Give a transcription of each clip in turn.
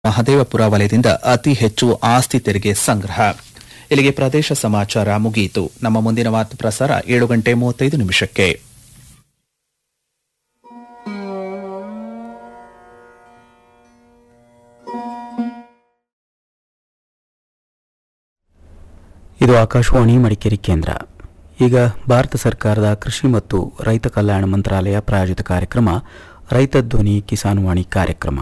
ಮಹದೇವಪುರ ವಲಯದಿಂದ ಅತಿ ಹೆಚ್ಚು ಆಸ್ತಿ ತೆರಿಗೆ ಸಂಗ್ರಹ ಇಲ್ಲಿಗೆ ಪ್ರದೇಶ ಸಮಾಚಾರ ಮುಗಿಯಿತು ನಮ್ಮ ಮುಂದಿನ ವಾರ್ತಾ ಪ್ರಸಾರ ಏಳು ಗಂಟೆ ಮೂವತ್ತೈದು ನಿಮಿಷಕ್ಕೆ ಇದು ಆಕಾಶವಾಣಿ ಮಡಿಕೇರಿ ಕೇಂದ್ರ ಈಗ ಭಾರತ ಸರ್ಕಾರದ ಕೃಷಿ ಮತ್ತು ರೈತ ಕಲ್ಯಾಣ ಮಂತ್ರಾಲಯ ಪ್ರಾಯೋಜಿತ ಕಾರ್ಯಕ್ರಮ ರೈತ ಧ್ವನಿ ಕಿಸಾನ್ ವಾಣಿ ಕಾರ್ಯಕ್ರಮ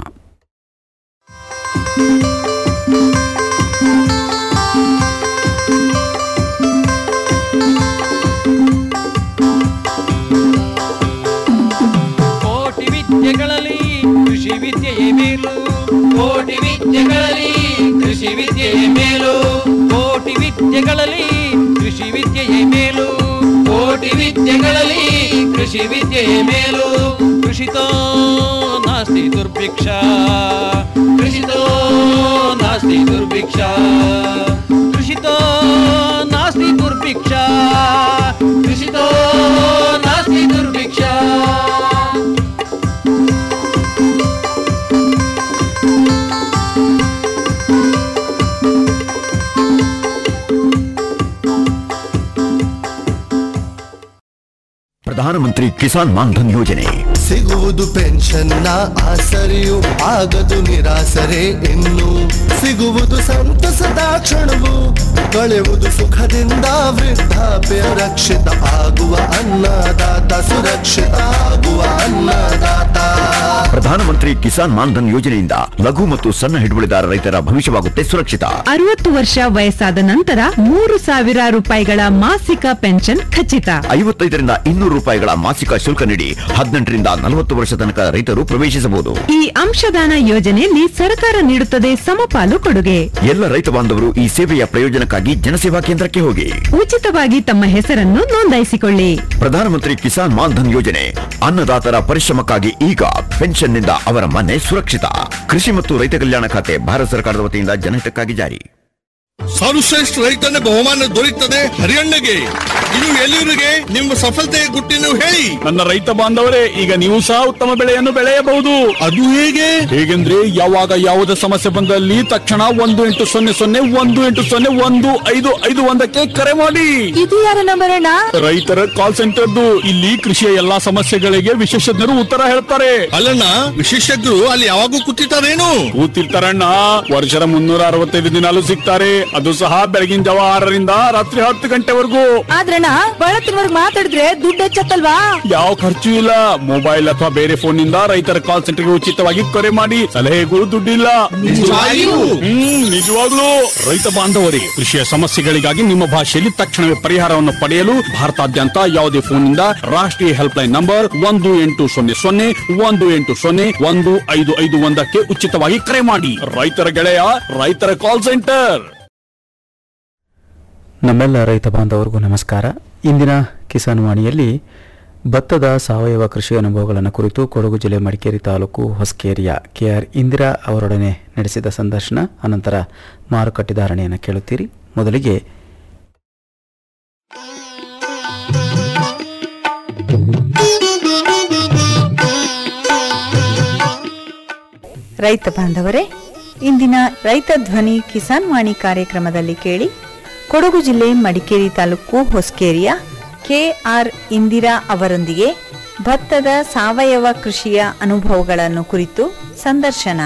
ಕೋಟಿ ವಿದ್ಯೆಗಳಲ್ಲಿ ಕೃಷಿ ವಿದ್ಯೆಯೇ ಮೇಲು ಕೋಟಿ ವಿದ್ಯೆಗಳಲ್ಲಿ ಕೃಷಿ ವಿದ್ಯೆಯೇ ಮೇಲು ಕೋಟಿ ವಿದ್ಯೆಗಳಲ್ಲಿ ಕೃಷಿ ವಿದ್ಯೆಯೇ ಮೇಲು ಕೋಟಿ ವಿದ್ಯೆಗಳಲ್ಲಿ ಕೃಷಿ ವಿದ್ಯೆಯೇ ಮೇಲು ಕೃಷಿತೋ ನಾಸ್ತಿ ದುರ್ಭಿಕ್ಷ ಕೃಷಿತೋ ನಾಸ್ತಿ ದುರ್ಭಿಕ್ಷ ಕೃಷಿತೋ ನಾಸ್ತಿ ದುರ್ಭಿಕ್ಷ ಕೃಷಿತೋ ನಾಸ್ತಿ ದುರ್ಭಿಕ್ಷ ಪ್ರಧಾನಮಂತ್ರಿ ಕಿಸಾನ್ ಮಾನ್ಧನ್ ಯೋಜನೆ ಸಿಗುವುದು ಪೆನ್ಷನ್ನ ಆಸರೆಯು ಆಗದು ನಿರಾಸರೆ ಇನ್ನು ಸಿಗುವುದು ಸಂತಸದ ಕ್ಷಣವು ಕಳೆಯುವುದು ಸುಖದಿಂದ ವೃದ್ಧಾಪ್ಯ ರಕ್ಷಿತ ಆಗುವ ಅನ್ನದಾತ ಸುರಕ್ಷಿತ ಆಗುವ ಅನ್ನದಾತ ಪ್ರಧಾನಮಂತ್ರಿ ಕಿಸಾನ್ ಮಾನ್ಧನ್ ಯೋಜನೆಯಿಂದ ಲಘು ಮತ್ತು ಸಣ್ಣ ಹಿಡುವಳಿದಾರ ರೈತರ ಭವಿಷ್ಯವಾಗುತ್ತೆ ಸುರಕ್ಷಿತ ಅರವತ್ತು ವರ್ಷ ವಯಸ್ಸಾದ ನಂತರ ಮೂರು ಸಾವಿರ ರೂಪಾಯಿಗಳ ಮಾಸಿಕ ಪೆನ್ಷನ್ ಖಚಿತ ಐವತ್ತೈದರಿಂದ ಇನ್ನೂರು ರೂಪಾಯಿಗಳ ಮಾಸಿಕ ಶುಲ್ಕ ನೀಡಿ ಹದಿನೆಂಟರಿಂದ ನಲವತ್ತು ವರ್ಷ ತನಕ ರೈತರು ಪ್ರವೇಶಿಸಬಹುದು ಈ ಅಂಶದಾನ ಯೋಜನೆಯಲ್ಲಿ ಸರ್ಕಾರ ನೀಡುತ್ತದೆ ಸಮಪಾಲು ಕೊಡುಗೆ ಎಲ್ಲ ರೈತ ಬಾಂಧವರು ಈ ಸೇವೆಯ ಪ್ರಯೋಜನಕ್ಕಾಗಿ ಜನಸೇವಾ ಕೇಂದ್ರಕ್ಕೆ ಹೋಗಿ ಉಚಿತವಾಗಿ ತಮ್ಮ ಹೆಸರನ್ನು ನೋಂದಾಯಿಸಿಕೊಳ್ಳಿ ಪ್ರಧಾನಮಂತ್ರಿ ಕಿಸಾನ್ ಮಾನ್ಧನ್ ಯೋಜನೆ ಅನ್ನದಾತರ ಪರಿಶ್ರಮಕ್ಕಾಗಿ ಈಗ ಪೆನ್ಷನ್ನಿಂದ ಅವರ ಮನೆ ಸುರಕ್ಷಿತ ಕೃಷಿ ಮತ್ತು ರೈತ ಕಲ್ಯಾಣ ಖಾತೆ ಭಾರತ ಸರ್ಕಾರದ ವತಿಯಿಂದ ಜನಹಿತಕ್ಕಾಗಿ ಜಾರಿ ಸರ್ವಶ್ರೇಷ್ಠ ರೈತನ ಬಹುಮಾನ ದೊರೆಯುತ್ತದೆ ಹರಿಯಣ್ಣಗೆ ಇನ್ನು ಎಲ್ಲಿವರಿಗೆ ನಿಮ್ಮ ಸಫಲತೆಯ ಗುಟ್ಟಿನ ಹೇಳಿ ನನ್ನ ರೈತ ಬಾಂಧವರೇ ಈಗ ನೀವು ಸಹ ಉತ್ತಮ ಬೆಳೆಯನ್ನು ಬೆಳೆಯಬಹುದು ಅದು ಹೇಗೆ ಹೇಗೆಂದ್ರೆ ಯಾವಾಗ ಯಾವುದೇ ಸಮಸ್ಯೆ ಬಂದಲ್ಲಿ ತಕ್ಷಣ ಒಂದು ಎಂಟು ಸೊನ್ನೆ ಸೊನ್ನೆ ಒಂದು ಎಂಟು ಸೊನ್ನೆ ಒಂದು ಐದು ಐದು ಒಂದಕ್ಕೆ ಕರೆ ಮಾಡಿ ಇದು ಯಾರ ನಂಬರ್ ಅಣ್ಣ ರೈತರ ಕಾಲ್ ಸೆಂಟರ್ದು ಇಲ್ಲಿ ಕೃಷಿಯ ಎಲ್ಲಾ ಸಮಸ್ಯೆಗಳಿಗೆ ವಿಶೇಷಜ್ಞರು ಉತ್ತರ ಹೇಳ್ತಾರೆ ಅಲ್ಲಣ್ಣ ವಿಶೇಷಜ್ಞರು ಅಲ್ಲಿ ಯಾವಾಗೂ ಕೂತಿರ್ತಾರೇನು ಕೂತಿರ್ತಾರಣ್ಣ ವರ್ಷದ ಮುನ್ನೂರ ಅರವತ್ತೈದು ದಿನಾಲು ಸಿಗ್ತಾರೆ ಅದು ಸಹ ಬೆಳಗಿನ ಜಾವ ಆರರಿಂದ ರಾತ್ರಿ ಹತ್ತು ಗಂಟೆವರೆಗೂ ಆದ್ರಣ್ಣ ಬಳತ್ತಿನವರ್ಗ್ ಮಾತಾಡಿದ್ರೆ ದುಡ್ಡು ಹೆಚ್ಚತ್ತಲ್ವಾ ಯಾವ ಖರ್ಚು ಇಲ್ಲ ಮೊಬೈಲ್ ಅಥವಾ ಬೇರೆ ಫೋನ್ ನಿಂದ ರೈತರ ಕಾಲ್ ಸೆಂಟರ್ಗೆ ಉಚಿತವಾಗಿ ಕರೆ ಮಾಡಿ ಸಲಹೆಗೂ ದುಡ್ಡಿಲ್ಲ ನಿಜವಾಗಿಯೂ? ಹ್ಮ್ ನಿಜವಾಗ್ಲೂ ರೈತ ಬಾಂಧವರೇ ಕೃಷಿಯ ಸಮಸ್ಯೆಗಳಿಗಾಗಿ ನಿಮ್ಮ ಭಾಷೆಯಲ್ಲಿ ತಕ್ಷಣವೇ ಪರಿಹಾರವನ್ನು ಪಡೆಯಲು ಭಾರತಾದ್ಯಂತ ಯಾವುದೇ ಫೋನ್ ನಿಂದ ರಾಷ್ಟ್ರೀಯ ಹೆಲ್ಪ್ ಲೈನ್ ನಂಬರ್ ಒಂದು ಎಂಟು ಸೊನ್ನೆ ಸೊನ್ನೆ ಒಂದು ಎಂಟು ಸೊನ್ನೆ ಒಂದು ಐದು ಐದು ಒಂದಕ್ಕೆ ಉಚಿತವಾಗಿ ಕರೆ ಮಾಡಿ ರೈತರ ಗೆಳೆಯ ರೈತರ ಕಾಲ್ ಸೆಂಟರ್ ನಮ್ಮೆಲ್ಲ ರೈತ ಬಾಂಧವರಿಗೂ ನಮಸ್ಕಾರ ಇಂದಿನ ಕಿಸಾನ್ ವಾಣಿಯಲ್ಲಿ ಭತ್ತದ ಸಾವಯವ ಕೃಷಿ ಅನುಭವಗಳನ್ನು ಕುರಿತು ಕೊಡಗು ಜಿಲ್ಲೆ ಮಡಿಕೇರಿ ತಾಲೂಕು ಹೊಸಕೇರಿಯ ಕೆಆರ್ ಇಂದಿರಾ ಅವರೊಡನೆ ನಡೆಸಿದ ಸಂದರ್ಶನ ಅನಂತರ ಮಾರುಕಟ್ಟೆ ಧಾರಣೆಯನ್ನು ಕೇಳುತ್ತೀರಿ ಮೊದಲಿಗೆ ರೈತ ಬಾಂಧವರೇ ಇಂದಿನ ರೈತ ಧ್ವನಿ ಕಿಸಾನ್ ವಾಣಿ ಕಾರ್ಯಕ್ರಮದಲ್ಲಿ ಕೇಳಿ ಕೊಡಗು ಜಿಲ್ಲೆ ಮಡಿಕೇರಿ ತಾಲೂಕು ಹೊಸಕೇರಿಯ ಕೆಆರ್ ಇಂದಿರಾ ಅವರೊಂದಿಗೆ ಭತ್ತದ ಸಾವಯವ ಕೃಷಿಯ ಅನುಭವಗಳನ್ನು ಕುರಿತು ಸಂದರ್ಶನ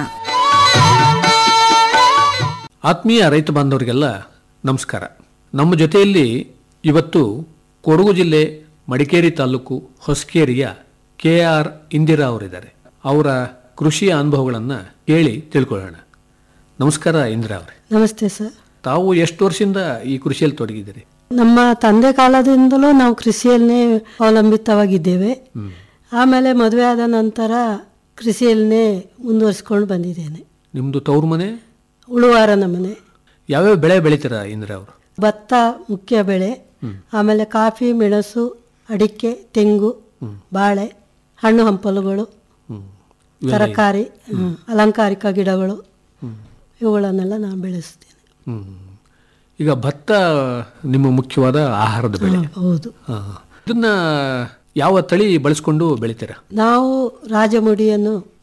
ಆತ್ಮೀಯ ರೈತ ಬಾಂಧವರಿಗೆಲ್ಲ ನಮಸ್ಕಾರ ನಮ್ಮ ಜೊತೆಯಲ್ಲಿ ಇವತ್ತು ಕೊಡಗು ಜಿಲ್ಲೆ ಮಡಿಕೇರಿ ತಾಲೂಕು ಹೊಸಕೇರಿಯ ಕೆ ಆರ್ ಇಂದಿರಾ ಅವರಿದ್ದಾರೆ ಅವರ ಕೃಷಿಯ ಅನುಭವಗಳನ್ನು ಕೇಳಿ ತಿಳ್ಕೊಳ್ಳೋಣ ನಮಸ್ಕಾರ ಇಂದಿರಾ ಅವರೇ ನಮಸ್ತೆ ಸರ್ ತಾವು ಎಷ್ಟು ವರ್ಷದಿಂದ ಈ ಕೃಷಿಯಲ್ಲಿ ತೊಡಗಿದ್ದೀರಿ ನಮ್ಮ ತಂದೆ ಕಾಲದಿಂದಲೂ ನಾವು ಕೃಷಿಯನ್ನೇ ಅವಲಂಬಿತವಾಗಿದ್ದೇವೆ ಆಮೇಲೆ ಮದುವೆ ಆದ ನಂತರ ಕೃಷಿಯನ್ನೇ ಮುಂದುವರಿಸ್ಕೊಂಡು ಬಂದಿದ್ದೇನೆ ನಿಮ್ಮದು ತವ್ರ ಮನೆ ಉಳುವಾರ ನಮ್ಮನೆ ಯಾವ್ಯಾವ ಬೆಳೆ ಬೆಳಿತೀರಾ ಇಂದಿರಾ ಅವರು ಭತ್ತ ಮುಖ್ಯ ಬೆಳೆ ಆಮೇಲೆ ಕಾಫಿ ಮೆಣಸು ಅಡಿಕೆ ತೆಂಗು ಬಾಳೆ ಹಣ್ಣು ಹಂಪಲುಗಳು ತರಕಾರಿ ಹ್ಮ್, ಅಲಂಕಾರಿಕ ಗಿಡಗಳು ಇವುಗಳನ್ನೆಲ್ಲ ನಾನು ಬೆಳೆಸ್ತೇನೆ ಹ್ಮ್. ಈಗ ಭತ್ತ ನಿಮ್ಮ ಮುಖ್ಯವಾದ ಆಹಾರದ ಬೆಳೆ ಹೌದು ಹಾ. ಇದನ್ನ ಯಾವ ತಳಿ ಬಳಸ್ಕೊಂಡು ಬೆಳಿತೀರಾ ನಾವು ರಾಜಮುಡಿಯನ್ನು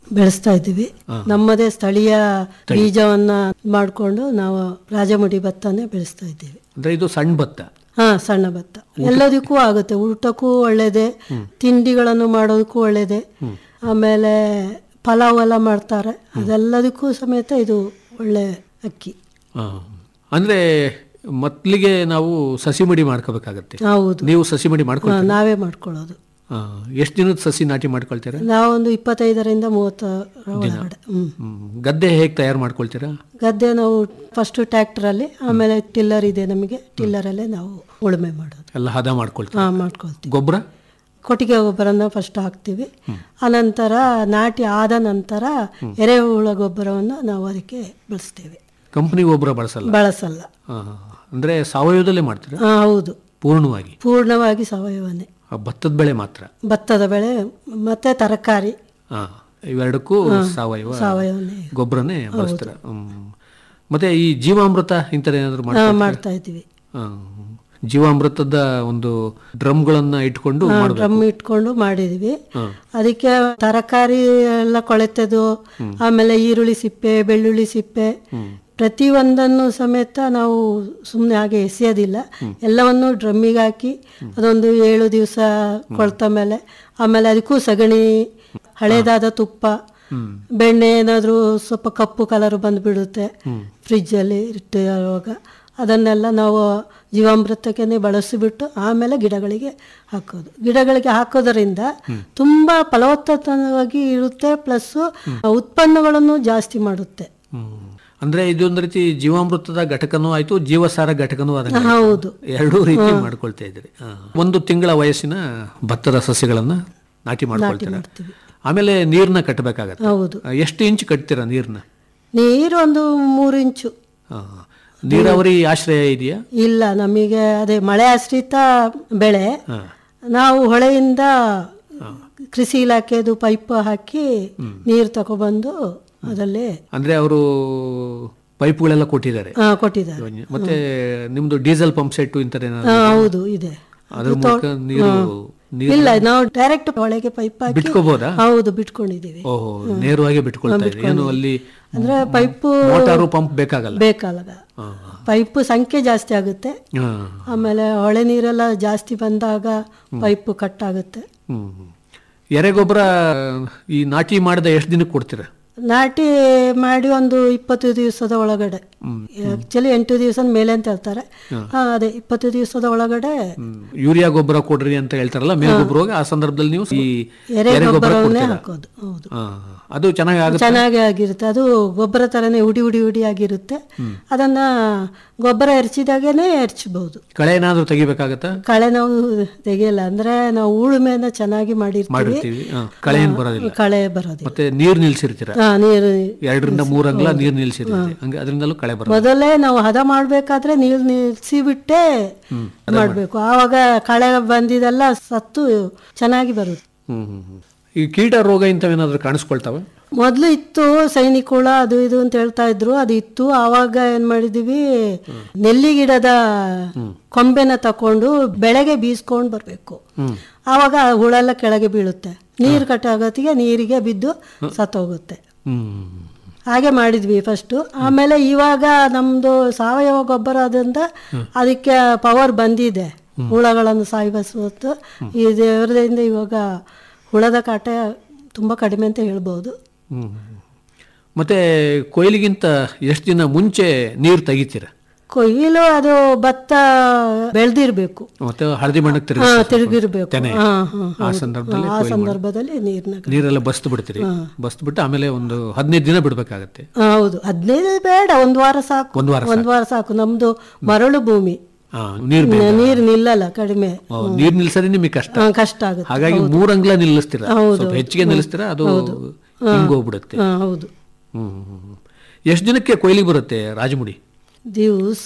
ಬೆಳೆಸ್ತಾ ಇದ್ದೀವಿ ನಮ್ಮದೇ ಸ್ಥಳೀಯ ಬೀಜವನ್ನ ಮಾಡಿಕೊಂಡು ನಾವು ರಾಜಮುಡಿ ಭತ್ತನೇ ಬೆಳೆಸ್ತಾ ಇದ್ದೀವಿ ಅಂದ್ರೆ ಇದು ಸಣ್ಣ ಭತ್ತ ಹಾ ಸಣ್ಣ ಭತ್ತ ಎಲ್ಲದಕ್ಕೂ ಆಗುತ್ತೆ ಊಟಕ್ಕೂ ಒಳ್ಳೇದೆ ತಿಂಡಿಗಳನ್ನು ಮಾಡೋದಕ್ಕೂ ಒಳ್ಳೇದೆ ಆಮೇಲೆ ಪಲಾವ್ ಎಲ್ಲ ಮಾಡ್ತಾರೆ ಅದೆಲ್ಲದಕ್ಕೂ ಸಮೇತ ಇದು ಒಳ್ಳೆ ಅಕ್ಕಿ ಆ. ಅಂದ್ರೆ ಮೊದ್ಲಿಗೆ ನಾವು ಸಸಿ ಮಡಿ ಮಾಡ್ಕೋಬೇಕಾಗತ್ತೆ ಹೌದು ನೀವು ಸಸಿ ಮಡಿ ಹಾ, ಮಾಡ್ಕೊಳ್ತೀರಾ ನಾವೇ ಮಾಡ್ಕೊಳ್ಳೋದು ಎಷ್ಟು ದಿನದ ಸಸಿ ನಾಟಿ ಮಾಡ್ಕೊಳ್ತೀರಾ ನಾವೊಂದು ಇಪ್ಪತ್ತೈದರಿಂದ ಮೂವತ್ತರ ಒಳಗಡೆ ಹ್ಮ್ ಹ್ಮ್. ಗದ್ದೆ ಹೇಗೆ ತಯಾರು ಮಾಡ್ಕೊಳ್ತೀರಾ ಗದ್ದೆ ನಾವು ಫಸ್ಟ್ ಟ್ರ್ಯಾಕ್ಟರಲ್ಲಿ ಆಮೇಲೆ ಟಿಲ್ಲರ್ ಇದೆ ನಮಗೆ ಟಿಲ್ಲರಲ್ಲೇ ನಾವು ಉಳುಮೆ ಮಾಡೋದು ಎಲ್ಲ ಹದ ಮಾಡ್ಕೊಳ್ತೀರಾ ಹಾ ಮಾಡ್ಕೊಳ್ತೀವಿ ಗೊಬ್ಬರ ಕೊಟ್ಟಿಗೆ ಗೊಬ್ಬರನ ಫಸ್ಟ್ ಹಾಕ್ತೀವಿ ಅನಂತರ ನಾಟಿ ಆದ ನಂತರ ಎರೆಹುಳ ಗೊಬ್ಬರವನ್ನು ನಾವು ಅದಕ್ಕೆ ಬಳಸ್ತೇವೆ ಕಂಪನಿ ಗೊಬ್ಬರ ಬಳಸಲ್ಲ ಬಳಸಲ್ಲ ಆ, ಅಂದ್ರೆ ಸಾವಯವದಲ್ಲೇ ಮಾಡ್ತೀರಾ ಹಾ ಹೌದು ಪೂರ್ಣವಾಗಿ ಪೂರ್ಣವಾಗಿ ಸಾವಯವನೇ ಆ, ಭತ್ತದ ಬೆಳೆ ಮಾತ್ರ ಭತ್ತದ ಬೆಳೆ ಮತ್ತೆ ತರಕಾರಿ ಆ, ಇವೆರಡಕ್ಕೂ ಸಾವಯವ ಸಾವಯವನೇ ಗೊಬ್ಬರನೇ ಬಳಸ್ತೀರಾ ಹ್ಮ್. ಮತ್ತೆ ಈ ಜೀವಾಮೃತ ಇಂಥದ್ದೇನಾದ್ರು ಹಾ, ಮಾಡ್ಕೊಳ್ತೀರಾ? ಮಾಡ್ತಾ ಇದ್ದೀವಿ ಆ, ಜೀವಾಮೃತದ ಒಂದು ಡ್ರಮ್ಗಳನ್ನ ಇಟ್ಕೊಂಡು ಮಾಡ್ಬೇಕು ಡ್ರಮ್ ಇಟ್ಕೊಂಡು ಮಾಡಿದ್ವಿ ಹಾ. ಅದಕ್ಕೆ ತರಕಾರಿ ಎಲ್ಲ ಕೊಳೆತದು ಆಮೇಲೆ ಈರುಳ್ಳಿ ಸಿಪ್ಪೆ ಬೆಳ್ಳುಳ್ಳಿ ಸಿಪ್ಪೆ ಪ್ರತಿಯೊಂದನ್ನು ಸಮೇತ ನಾವು ಸುಮ್ಮನೆ ಹಾಗೆ ಎಸೆಯೋದಿಲ್ಲ ಎಲ್ಲವನ್ನು ಡ್ರಮ್ಮಿಗೆ ಹಾಕಿ ಅದೊಂದು ಏಳು ದಿವಸ ಕೊಳ್ತ ಮೇಲೆ ಆಮೇಲೆ ಅದಕ್ಕೂ ಸಗಣಿ ಹಳೇದಾದ ತುಪ್ಪ ಬೆಣ್ಣೆ ಏನಾದರೂ ಸ್ವಲ್ಪ ಕಪ್ಪು ಕಲರ್ ಬಂದುಬಿಡುತ್ತೆ ಫ್ರಿಜ್ಜಲ್ಲಿ ಇಟ್ಟಿರುವಾಗ ಅದನ್ನೆಲ್ಲ ನಾವು ಜೀವಾಮೃತಕ್ಕೆ ಬಳಸಿಬಿಟ್ಟು ಆಮೇಲೆ ಗಿಡಗಳಿಗೆ ಹಾಕೋದು ಗಿಡಗಳಿಗೆ ಹಾಕೋದರಿಂದ ತುಂಬ ಫಲವತ್ತತವಾಗಿ ಇರುತ್ತೆ ಪ್ಲಸ್ಸು ಉತ್ಪನ್ನಗಳನ್ನು ಜಾಸ್ತಿ ಮಾಡುತ್ತೆ ಹ್ಮ್. ಅಂದ್ರೆ ಇದೊಂದು ರೀತಿ ಜೀವಾಮೃತದ ಘಟಕನೂ ಆಯ್ತು ಜೀವಸಾರ ಘಟಕನೂ ಆದಂಗೆ ಆಯ್ತು. ಹೌದು. ಎರಡೂ ರೀತಿ ಮಾಡ್ಕೊಳ್ತಾ ಇದ್ರಿ ಆ. ಒಂದು ತಿಂಗಳ ವಯಸ್ಸಿನ ಭತ್ತದ ಸಸ್ಯಗಳನ್ನ ನಾಟಿ ಮಾಡ್ಕೊಳ್ತೀರಾ ಮಾಡ್ತೀವಿ. ಆಮೇಲೆ ನೀರ್ನ ಕಟ್ಟಬೇಕಾಗತ್ತೆ ಹೌದು ಆ, ಎಷ್ಟು ಇಂಚ್ ಕಟ್ತೀರಾ ನೀರ್ನ ನೀರು ಒಂದು ಮೂರು ಇಂಚು ಆ. ನೀರಾವರಿ ಆಶ್ರಯ ಇದೆಯಾ ಇಲ್ಲ ನಮಗೆ ಅದೇ ಮಳೆ ಆಶ್ರಿತ ಬೆಳೆ ಹಾ. ನಾವು ಹೊಳೆಯಿಂದ ಕೃಷಿ ಇಲಾಖೆದು ಪೈಪ್ ಹಾಕಿ ನೀರು ತಗೊಬಂದು ಅದಲ್ಲೇ ಅಂದ್ರೆ ಅವರು ಪೈಪ್ಗಳೆಲ್ಲ ಕೊಟ್ಟಿದ್ದಾರೆ ಆ, ಕೊಟ್ಟಿದ್ದಾರೆ ಮತ್ತೆ ನಿಮ್ದು ಡೀಸೆಲ್ ಪಂಪ್ ಸೆಟ್ ಇಂಥದ್ದೇನಾದ್ರು ಆ, ಹೌದು ಇದೆ ಅದ್ರ ಮೂಲಕ ನೀರು ನೀರು ಇಲ್ಲ ನಾವು ಡೈರೆಕ್ಟ್ ಒಳಗೆ ಪೈಪ್ ಹಾಕಿ ಬಿಟ್ಕೋಬೋದಾ ಹೌದು ಬಿಟ್ಕೊಂಡಿದ್ದೀವಿ ಓಹೋ ನೇರವಾಗಿ ಬಿಟ್ಕೊಳ್ತಾ ಇದ್ರಿ ಏನು ಅಲ್ಲಿ ಅಂದ್ರೆ ಪೈಪು ಮೋಟಾರು ಪಂಪ್ ಬೇಕಾಗಲ್ಲ ಬೇಕಲ್ಲ ಪೈಪ್ ಸಂಖ್ಯೆ ಜಾಸ್ತಿ ಆಗುತ್ತೆ ಹಾ. ಆಮೇಲೆ ಹೊಳೆ ನೀರೆಲ್ಲ ಜಾಸ್ತಿ ಬಂದಾಗ ಪೈಪ್ ಕಟ್ ಆಗುತ್ತೆ ಹ್ಮ್ ಎರೆಗೊಬ್ಬರ ಈ ನಾಟಿ ಮಾಡಿದ ಎಷ್ಟು ದಿನಕ್ಕೆ ಕೊಡ್ತೀರಾ ನಾಟಿ ಮಾಡಿ ಒಂದು ಇಪ್ಪತ್ತು ದಿವಸದ ಒಳಗಡೆ ಆಕ್ಚುಲಿ ಎಂಟು ದಿವಸದ ಮೇಲೆ ಅಂತ ಹೇಳ್ತಾರೆ ಹಾ, ಅದೇ ಇಪ್ಪತ್ತು ದಿವಸದ ಒಳಗಡೆ ಯೂರಿಯಾ ಗೊಬ್ಬರ ಕೊಡ್ರಿ ಅಂತ ಹೇಳ್ತಾರಲ್ಲ ಮೇಲ್ ಗೊಬ್ಬರ ಹೋಗಿ ಆ ಸಂದರ್ಭದಲ್ಲಿ ನೀವು ಈ ಎರೆ ಎರೆಗೊಬ್ಬರ ಗೊಬ್ಬರವನ್ನೇ ಕೊಡ್ತೀರಾ? ಹಾಕೋದು ಹೌದು ಹಾ. ಅದು ಚೆನ್ನಾಗಿ ಆಗುತ್ತೆ ಚೆನ್ನಾಗಿ ಆಗಿರುತ್ತೆ ಅದು ಗೊಬ್ಬರ ತರನೇ ಉಡಿ ಉಡಿ ಉಡಿ ಆಗಿರುತ್ತೆ ಅದನ್ನ ಗೊಬ್ಬರ ಎರಚಿದಾಗೇನೆ ಎರಚಬಹುದು ಕಳೆ ಏನಾದ್ರು ತೆಗಿಬೇಕಾಗತ್ತಾ ಕಳೆ ನಾವು ತೆಗೆಯಲ್ಲ ಅಂದ್ರೆ ನಾವು ಉಳುಮೆನ ಚೆನ್ನಾಗಿ ಮಾಡಿರ್ತೀವಿ ಮಾಡಿರ್ತೀವಿ ಹಾ. ಕಳೆ ಏನ್ ಬರೋದಿಲ್ಲ ಕಳೆ ಬರೋದಿಲ್ಲ ಮತ್ತೆ ನೀರ್ ನಿಲ್ಸಿರ್ತೀರ ಹಾ, ನೀರು ಎರಡರಿಂದ ಮೂರ್ ಅಂಗ್ಲ ನೀರ್ ನಿಲ್ಸಿರುತ್ತೆ ಹಂಗೆ ಅದರಿಂದಲೂ ಕಳೆ ಬರೋದು ಮೊದಲೇ ನಾವು ಹದ ಮಾಡ್ಬೇಕಾದ್ರೆ ನೀರು ನಿಲ್ಸಿ ಬಿಟ್ಟೆ ಮಾಡ್ಬೇಕು ಆವಾಗ ಕಳೆ ಬಂದಿದೆಲ್ಲ ಸತ್ತು ಚೆನ್ನಾಗಿ ಬರುತ್ತೆ ಹ್ಮ್ ಹ್ಮ್ ಹ್ಮ್. ಈ ಕೀಟ ರೋಗ ಇಂಥವೇನಾದ್ರೂ ಕಾಣಿಸ್ಕೊಳ್ತಾವೆ ಮೊದಲು ಇತ್ತು ಸೈನಿಕುಳ ಅದು ಇದು ಅಂತ ಹೇಳ್ತಾ ಇದ್ರು ಅದು ಇತ್ತು ಆವಾಗ ಏನ್ ಮಾಡಿದೀವಿ ನೆಲ್ಲಿ ಗಿಡದ ಕೊಂಬೆನ ತಕೊಂಡು ಬೆಳೆಗೆ ಬೀಸ್ಕೊಂಡು ಬರ್ಬೇಕು ಆವಾಗ ಆ ಹುಳ ಎಲ್ಲ ಕೆಳಗೆ ಬೀಳುತ್ತೆ ನೀರು ಕಟ್ಟಾಗತ್ತಿಗೆ ನೀರಿಗೆ ಬಿದ್ದು ಸತ್ತೋಗುತ್ತೆ ಹ್ಮ್ ಹಾಗೆ ಮಾಡಿದ್ವಿ ಫಸ್ಟು ಆಮೇಲೆ ಇವಾಗ ನಮ್ದು ಸಾವಯವ ಗೊಬ್ಬರ ಆದ್ರಿಂದ ಅದಕ್ಕೆ ಪವರ್ ಬಂದಿದೆ ಹುಳಗಳನ್ನು ಸಾಯಿಸೋತ್ತು ಈ ದೇವರದಿಂದ ಇವಾಗ ಹುಳದ ಕಾಟ ತುಂಬಾ ಕಡಿಮೆ ಅಂತ ಹೇಳ್ಬೋದು ಹ್ಮ್. ಮತ್ತೆ ಕೊಯ್ಲಿಗಿಂತ ಎಷ್ಟು ದಿನ ಮುಂಚೆ ನೀರು ತೆಗಿತೀರ ಕೊಯ್ಲು ಅದು ಭತ್ತ ಬೆಳೆದಿರ್ಬೇಕು ಮತ್ತೆ ಹಳದಿ ಬಣ್ಣಕ್ಕೆ ಹಾ ತಿರುಗಿಸ್ತೀರ ತಿರುಗಿರ್ಬೇಕು ತೆನೆ. ಹಾ, ಹಾ, ಆ ಹೌದು. ಸಂದರ್ಭದಲ್ಲಿ ಆ ಕೊಯ್ಲು ಮಾಡಿ. ಸಂದರ್ಭದಲ್ಲಿ ನೀರ್ನ ನೀರೆಲ್ಲ ಬಸ್ತು ಬಿಡ್ತೀರಿ ಬಸ್ತು ಬಿಟ್ಟು ಆಮೇಲೆ ಒಂದು ಹದಿನೈದು ದಿನ ಬಿಡ್ಬೇಕಾಗತ್ತೆ ಹಾ, ಹೌದು ಹದಿನೈದು ಬೇಡ ಒಂದ್ ವಾರ ಸಾಕು ಒಂದ್ ವಾರ ಒಂದ್ ವಾರ ಸಾಕು ನಮ್ದು ಮರಳು ಭೂಮಿ ಆ, ನೀರ್ ಬೇಕು ನೀರು ನಿಲ್ಲಲ್ಲ ಕಡಿಮೆ ಓ, ನೀರ್ ನಿಲ್ಸೋದೇ ನಿಮಗೆ ಕಷ್ಟ ಹಾ, ಕಷ್ಟ ಆಗುತ್ತೆ ಹಾಗಾಗಿ ಮೂರ್ ಅಂಗ್ಲ ನಿಲ್ಲಿಸ್ತೀರ ಹೌದು, ಸ್ವಲ್ಪ ಹೆಚ್ಚಿಗೆ ನಿಲ್ಲಿಸ್ತೀರ ಅದು ಹಿಂಗೋಗ್ಬಿಡುತ್ತೆ ಹಾ, ಹೌದು ಹ್ಮ್ ಎಷ್ಟು ದಿನಕ್ಕೆ ಕೊಯ್ಲಿ ಬರುತ್ತೆ ರಾಜಮುಡಿ ದಿವಸ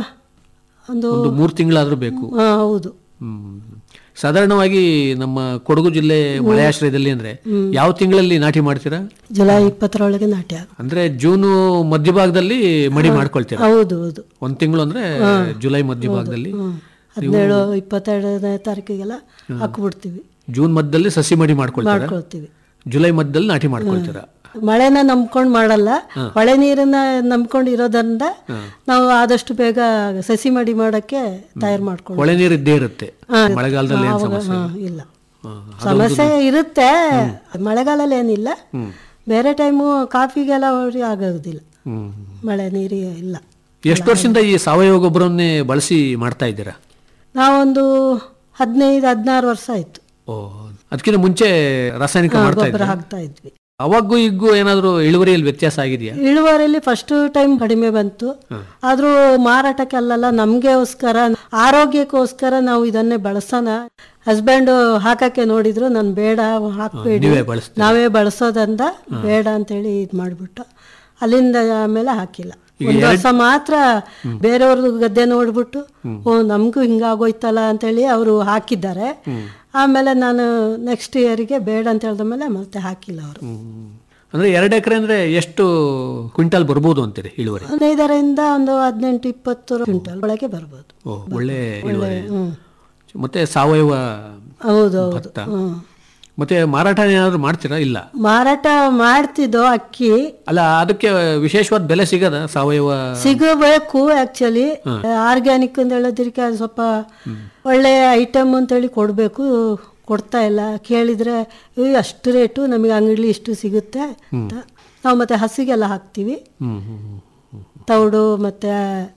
ಒಂದು ಒಂದು ಮೂರ್ ತಿಂಗಳಾದ್ರೂ ಬೇಕು ಹಾ, ಹೌದು ಹ್ಮ್. ಸಾಧಾರಣವಾಗಿ ನಮ್ಮ ಕೊಡಗು ಜಿಲ್ಲೆ ಮಳೆಯಾಶ್ರಯದಲ್ಲಿ ಅಂದ್ರೆ ಯಾವ ತಿಂಗಳಲ್ಲಿ ನಾಟಿ ಮಾಡ್ತೀರಾ ಜುಲೈ ಇಪ್ಪತ್ತರೊಳಗೆ ನಾಟ್ಯ ಆಗುತ್ತೆ. ಅಂದ್ರೆ ಜೂನು ಮಧ್ಯಭಾಗದಲ್ಲಿ ಮಡಿ ಮಾಡ್ಕೊಳ್ತೀರಾ ಹೌದು ಹೌದು ಒಂದ್ ತಿಂಗಳು ಅಂದ್ರೆ ಜುಲೈ ಮಧ್ಯಭಾಗದಲ್ಲಿ ಹದಿನೇಳು ಇಪ್ಪತ್ತೆರಡನೇ ತಾರೀಕಿಗೆಲ್ಲ ಹಾಕ್ಬಿಡ್ತೀವಿ ಜೂನ್ ಮಧ್ಯದಲ್ಲಿ ಸಸಿ ಮಡಿ ಮಾಡ್ಕೊಳ್ತೀರಾ ಮಾಡ್ಕೊಳ್ತೀವಿ ಜುಲೈ ಮಧ್ಯದಲ್ಲಿ ನಾಟಿ ಮಾಡ್ಕೊಳ್ತೀರಾ ಮಳೆನ ನಂಬ್ಕೊಂಡ್ ಮಾಡಲ್ಲ ಹೊಳೆ ನೀರನ್ನ ನಂಬ್ಕೊಂಡು ಇರೋದ್ರಿಂದ ನಾವು ಆದಷ್ಟು ಬೇಗ ಸಸಿ ಮಡಿ ಮಾಡಕ್ಕೆ ತಯಾರು ಮಾಡ್ಕೊಂಡು ಹೊಳೆ ನೀರು ಇದ್ದೇ ಇರುತ್ತೆ ಹಾ, ಮಳೆಗಾಲದಲ್ಲಿ ಏನು ಆವಾಗ- ಸಮಸ್ಯೆ ಹಾ, ಇಲ್ಲ. ಇಲ್ಲ ಹಾ, ಸಮಸ್ಯೆ ಇರುತ್ತೆ ಮಳೆಗಾಲದಲ್ಲಿ ಏನಿಲ್ಲ ಬೇರೆ ಟೈಮು ಕಾಫಿಗೆಲ್ಲ ಹೊಡಿ ಆಗೋದಿಲ್ಲ ಹ್ಮ್. ಮಳೆ ನೀರು ಇಲ್ಲ ಎಷ್ಟು ವರ್ಷದಿಂದ ಈ ಸಾವಯವ ಗೊಬ್ಬರವನ್ನೇ ಬಳಸಿ ಮಾಡ್ತಾ ಇದ್ದೀರಾ ನಾವೊಂದು ಹದಿನೈದು ಹದಿನಾರು ವರ್ಷ ಆಯ್ತು ಓ ಅದಕ್ಕಿಂತ ಮುಂಚೆ ರಾಸಾಯನಿಕ ಹಾ, ಮಾಡ್ತಾ ಗೊಬ್ಬರ ಇದ್ದೀರಾ ಹಾಕ್ತಾ ಇದ್ವಿ ಅವಾಗೂ ಈಗೂ ಏನಾದರೂ ಇಳುವರಿಯಲ್ಲಿ ವ್ಯತ್ಯಾಸ ಆಗಿದೆಯಾ ಇಳುವರಿಯಲ್ಲಿ ಫಸ್ಟ್ ಟೈಮ್ ಕಡಿಮೆ ಬಂತು ಆದ್ರೂ ಮಾರಾಟಕ್ಕೆಲ್ಲ ನಮ್ಗೆಗೋಸ್ಕರ ಆರೋಗ್ಯಕ್ಕೋಸ್ಕರ ನಾವು ಇದನ್ನೇ ಬಳಸೋಣ ಹಸ್ಬೆಂಡ್ ಹಾಕಕ್ಕೆ ನೋಡಿದ್ರು ನಾನು ಬೇಡ ಹಾಕ್ಬೇಡಿ ನೀವೇ ಬಳಸ್ತೀರಾ? ನಾವೇ ಬಳಸೋದಂದ ಬೇಡ ಅಂತೇಳಿ ಇದು ಮಾಡ್ಬಿಟ್ಟು ಅಲ್ಲಿಂದ ಆಮೇಲೆ ಹಾಕಿಲ್ಲ ಈಗ ಒಂದು ಎರಡ್- ವರ್ಷ ಮಾತ್ರ ಬೇರೆಯವ್ರದ್ದು ಗದ್ದೆ ನೋಡ್ಬಿಟ್ಟು ಓ ನಮಗೂ ಹಿಂಗಾಗೋಯ್ತಲ್ಲ ಅಂತೇಳಿ ಅವರು ಹಾಕಿದ್ದಾರೆ ಆಮೇಲೆ ನಾನು ನೆಕ್ಸ್ಟ್ ಇಯರ್ಗೆ ಬೇಡ ಅಂತ ಹೇಳಿದ ಮೇಲೆ ಮತ್ತೆ ಹಾಕಿಲ್ಲ ಅವರು ಅಂದ್ರೆ ಎರಡು ಎಕರೆ ಅಂದ್ರೆ ಎಷ್ಟು ಕ್ವಿಂಟಲ್ ಬರ್ಬೋದು ಅಂತೀರಿ ಇಳುವರಿ ಹದಿನೈದರಿಂದ ಒಂದು ಹದಿನೆಂಟು ಇಪ್ಪತ್ತು ಕ್ವಿಂಟಲ್ ಒಳಗೆ ಬರ್ಬೋದು ಓ ಒಳ್ಳೆ ಒಳ್ಳೆ ಇಳುವರಿ ಹ್ಮ್ ಮತ್ತೆ ಸಾವಯವ ಹೌದು ಹೌದು ಭತ್ತ ಹ್ಮ್ ಮತ್ತೆ ಮಾರಾಟ ಏನಾದ್ರು ಮಾಡ್ತೀರಾ ಇಲ್ಲ ಮಾರಾಟ ಮಾಡ್ತಿದ್ದೋ ಅಕ್ಕಿ ಅಲ್ಲ ಅದಕ್ಕೆ ವಿಶೇಷವಾದ ಬೆಲೆ ಸಿಗದ ಸಾವಯವ ಸಿಗಬೇಕು ಆಕ್ಚುಲಿ ಆರ್ಗ್ಯಾನಿಕ್ ಅಂತ ಹೇಳೋದಕ್ಕೆ ಅದು ಸ್ವಲ್ಪ ಒಳ್ಳೆ ಐಟಮ್ ಅಂತೇಳಿ ಕೊಡಬೇಕು ಕೊಡ್ತಾ ಇಲ್ಲ ಕೇಳಿದ್ರೆ "ಏ, ಅಷ್ಟು ರೇಟು ನಮಗೆ ಅಂಗಡಿ ಇಷ್ಟು ಸಿಗುತ್ತೆ ಅಂತ ನಾವು ಮತ್ತೆ ಹಸಿಗೆಲ್ಲ ಹಾಕ್ತೀವಿ ಹ್ಮ್ ಹ್ಮ್ ಹ್ಮ್. ತೌಡು ಮತ್ತೆ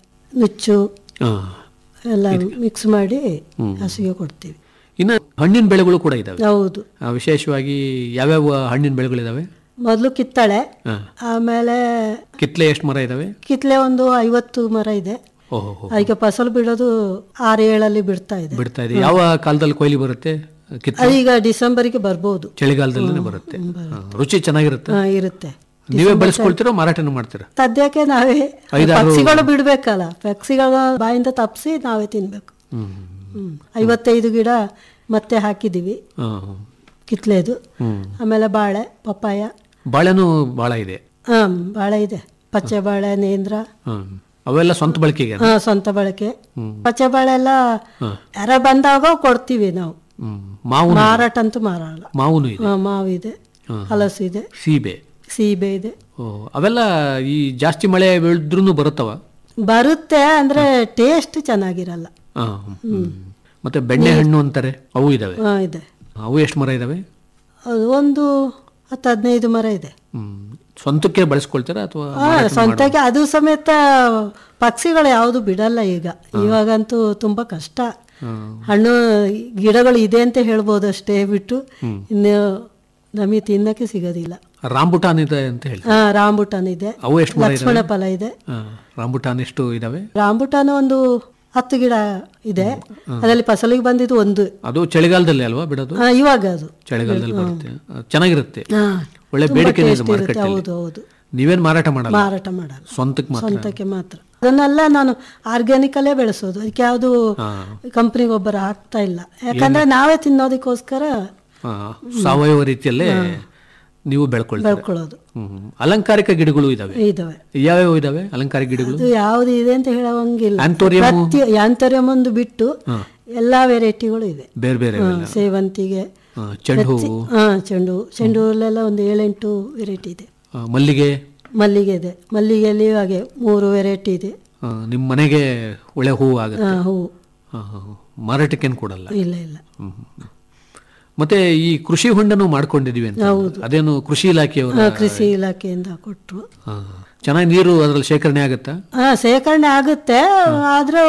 ನುಚ್ಚು ಹಾ. ಎಲ್ಲ ಮಿಕ್ಸ್ ಮಾಡಿ ಹಸಿಗೆ ಕೊಡ್ತೀವಿ ಇನ್ನು ಹಣ್ಣಿನ ಬೆಳೆಗಳು ಕೂಡ ಇದಾವೆ ಹೌದು ಆ, ವಿಶೇಷವಾಗಿ ಯಾವ್ಯಾವ ಹಣ್ಣಿನ ಬೆಳೆಗಳಿದಾವೆ ಮೊದಲು ಕಿತ್ತಳೆ ಹಾ. ಆಮೇಲೆ ಕಿತ್ಲೆ ಎಷ್ಟು ಮರ ಇದಾವೆ ಕಿತ್ಲೆ ಒಂದು ಐವತ್ತು ಮರ ಇದೆ ಓಹೋ ಈಗ ಫಸಲು ಬಿಡೋದು ಆರು ಏಳಲ್ಲಿ ಬಿಡ್ತಾ ಇದೆ ಬಿಡ್ತಾ ಇದೆ ಯಾವ ಕಾಲದಲ್ಲಿ ಕೊಯ್ಲಿ ಬರುತ್ತೆ ಕಿತ್ಲೆ ಅದೀಗ ಡಿಸೆಂಬರ್ಗೆ ಬರ್ಬೋದು ಚಳಿಗಾಲದಲ್ಲೇ ಬರುತ್ತೆ ಹಾ, ರುಚಿ ಚೆನ್ನಾಗಿರುತ್ತೆ ಹಾ, ಇರುತ್ತೆ ನೀವೇ ಬೆಳೆಸ್ಕೊಳ್ತೀರೋ ಮಾರಾಟನೂ ಮಾಡ್ತೀರಾ ಸದ್ಯಕ್ಕೆ ನಾವೇ ಐದಾರು- ಪಕ್ಷಿಗಳು ಬಿಡ್ಬೇಕಲ್ಲ ಪಕ್ಷಿಗಳ ಬಾಯಿಂದ ತಪ್ಪಿಸಿ ನಾವೇ ತಿನ್ಬೇಕು ಹ್ಮ್ ಹ್ಮ್. ಐವತ್ತೈದು ಗಿಡ ಮತ್ತೆ ಹಾಕಿದೀವಿ ಹಾ, ಹಾ. ಕಿತ್ಲೆದು ಹ್ಮ್. ಆಮೇಲೆ ಬಾಳೆ ಪಪ್ಪಾಯ ಬಾಳೆನೂ ಬಾಳ ಇದೆ ಹಾ ಬಾಳೆ ಇದೆ ಪಚ್ಚೆ ಬಾಳೆ ನೇಂದ್ರ ಹ್ಮ್. ಅವೆಲ್ಲ ಸ್ವಂತ ಬಳಕೆಗೆ ಹಾ ಸ್ವಂತ ಬಳಕೆ ಪಚ್ಚೆ ಬಾಳೆ ಎಲ್ಲ ಯಾರ ಬಂದಾಗ ಕೊಡ್ತೀವಿ ನಾವು ಹ್ಮ್. ಮಾವು ಮಾರಾಟ ಅಂತೂ ಮಾರಲ್ಲ ಮಾವುನು ಇದೆ ಹಾ, ಮಾವು ಇದೆ ಹಲಸು ಇದೆ ಸೀಬೆ ಸೀಬೆ ಇದೆ ಓ ಅವೆಲ್ಲ ಈ ಜಾಸ್ತಿ ಮಳೆ ಬೆಳೆದ್ರೂ ಬರುತ್ತವ ಬರುತ್ತೆ ಅಂದ್ರೆ ಟೇಸ್ಟ್ ಚೆನ್ನಾಗಿರಲ್ಲ ಹಾ, ಹ್ಮ್. ಮತ್ತೆ ಬೆಣ್ಣೆ ಹಣ್ಣು ಅಂತಾರೆ ಅವು ಇದಾವೆ ಹಾ ಇದೆ ಅವು ಎಷ್ಟು ಮರ ಇದಾವೆ ಅದು ಒಂದು ಹತ್ತು ಹದಿನೈದು ಮರ ಇದೆ ಹ್ಮ್ ಸ್ವಂತಕ್ಕೆ ಬಳಸ್ಕೊಳ್ತೀರಾ ಅಥವಾ ಹಾ ಸ್ವಂತಕ್ಕೆ ಅದು ಸಮೇತ ಪಕ್ಷಿಗಳು ಯಾವುದು ಬಿಡಲ್ಲ ಈಗ ಇವಾಗಂತೂ ತುಂಬಾ ಕಷ್ಟ ಹಣ್ಣು ಗಿಡಗಳು ಇದೆ ಅಂತ ಹೇಳ್ಬೋದು ಅಷ್ಟೇ ಬಿಟ್ಟು ಇನ್ನು ನಮಗೆ ತಿನ್ನಕ್ಕೆ ಸಿಗೋದಿಲ್ಲ ರಾಂಬುಟಾನ್ ಇದೆ ಅಂತ ಹೇಳಿ ಹಾ ರಾಂಬುಟಾನ್ ಇದೆ ಅವು ಎಷ್ಟು ಮರ ಲಕ್ಷ್ಮಣ ಇದಾವೆ ಫಲ ಇದೆ ಹಾ, ರಾಂಬುಟಾನ್ ಎಷ್ಟು ಇದಾವೆ ರಾಂಬುಟಾನ್ ಒಂದು ಹತ್ತು ಗಿಡ ಇದೆ ಅದರಲ್ಲಿ ಫಸಲಿಗೆ ಬಂದಿದ್ದು ಒಂದು ಅದು ಚಳಿಗಾಲದಲ್ಲಿ ಅಲ್ವಾ ಬಿಡೋದು ಹಾ, ಇವಾಗ ಅದು ಚಳಿಗಾಲದಲ್ಲಿ ಬರುತ್ತೆ ಆ, ಚೆನ್ನಾಗಿರುತ್ತೆ ಹಾ, ಒಳ್ಳೆ ತುಂಬಾ ಬೇಡಿಕೆ ಇದೆ taste ಇರುತ್ತೆ, ಮಾರ್ಕೆಟ್ ಹೌದು ಹೌದು ನೀವೇನ್ ಮಾರಾಟ ಮಾಡಲ್ಲ ಮಾರಾಟ ಮಾಡಲ್ಲ ಸ್ವಂತಕ್ಕೆ ಮಾತ್ರ ಸ್ವಂತಕ್ಕೆ ಮಾತ್ರ ಅದನ್ನೆಲ್ಲ ನಾನು ಆರ್ಗ್ಯಾನಿಕ್ ಅಲ್ಲೇ ಬೆಳೆಸೋದು ಅದಕ್ಕೆ ಯಾವುದು ಹಾ. ಕಂಪನಿ ಗೊಬ್ಬರ ಹಾಕ್ತಾ ಇಲ್ಲ ಯಾಕಂದ್ರೆ ನಾವೇ ತಿನ್ನೋದಕ್ಕೋಸ್ಕರ ಆ, ಸಾವಯವ ರೀತಿಯಲ್ಲೇ ನೀವು ಬೆಳ್ಕೊಳ್ತೀರ ಬೆಳ್ಕೊಳ್ಳೋದು ಹ್ಮ್ ಹ್ಮ್. ಅಲಂಕಾರಿಕ ಗಿಡಗಳು ಇದಾವೆ ಇದಾವೆ ಯಾವ್ಯಾವ ಇದಾವೆ ಅಲಂಕಾರಿಕ ಗಿಡಗಳು ಅದು ಯಾವ್ದು ಇದೆ ಅಂತ ಹೇಳೋಂಗಿಲ್ಲ Anthurium? ಪ್ರತಿ ಆಂತರ್ಯಂ ಒಂದು ಬಿಟ್ಟು ಎಲ್ಲಾ ವೆರೈಟಿಗಳು ಇದೆ ಬೇರೆ ಬೇರೆ ಹಾ, ಸೇವಂತಿಗೆ ಆ, ಚೆಂಡು ಪ್ರತಿ- ಹೂವು ಹಾ ಚೆಂಡು ಹೂ ಚೆಂಡು ಹೂವಲ್ಲೆಲ್ಲ ಒಂದು ಏಳೆಂಟು ವೆರೈಟಿ ಇದೆ ಆ, ಮಲ್ಲಿಗೆ ಮಲ್ಲಿಗೆ ಇದೆ ಮಲ್ಲಿಗೆಯಲ್ಲಿ ಹಾಗೆ ಮೂರು ವೆರೈಟಿ ಇದೆ ಆ, ನಿಮ್ ಮನೆಗೆ ಒಳ್ಳೆ ಹೂವು ಆಗುತ್ತೆ ಹಾ, ಹೂವು ಆ, ಆ, ಮಾರಾಟಕ್ಕೇನು ಕೊಡಲ್ಲ ಇಲ್ಲ ಇಲ್ಲ ಹ್ಮ್, ಹ್ಮ್. ಮತ್ತೆ ಈ ಕೃಷಿ ಹೊಂಡನು ಮಾಡ್ಕೊಂಡಿದೀವಿ ಅಂತ ಅದೇನು ಕೃಷಿ ಇಲಾಖೆಯವರು ಹಾ, ಕೃಷಿ ಇಲಾಖೆಯಿಂದ ಕೊಟ್ರು ಚೆನ್ನಾಗಿ ನೀರು ಅದ್ರಲ್ಲಿ ಶೇಖರಣೆ ಆಗುತ್ತಾ ಹಾ ಶೇಖರಣೆ ಆಗುತ್ತೆ ಆದ್ರೂ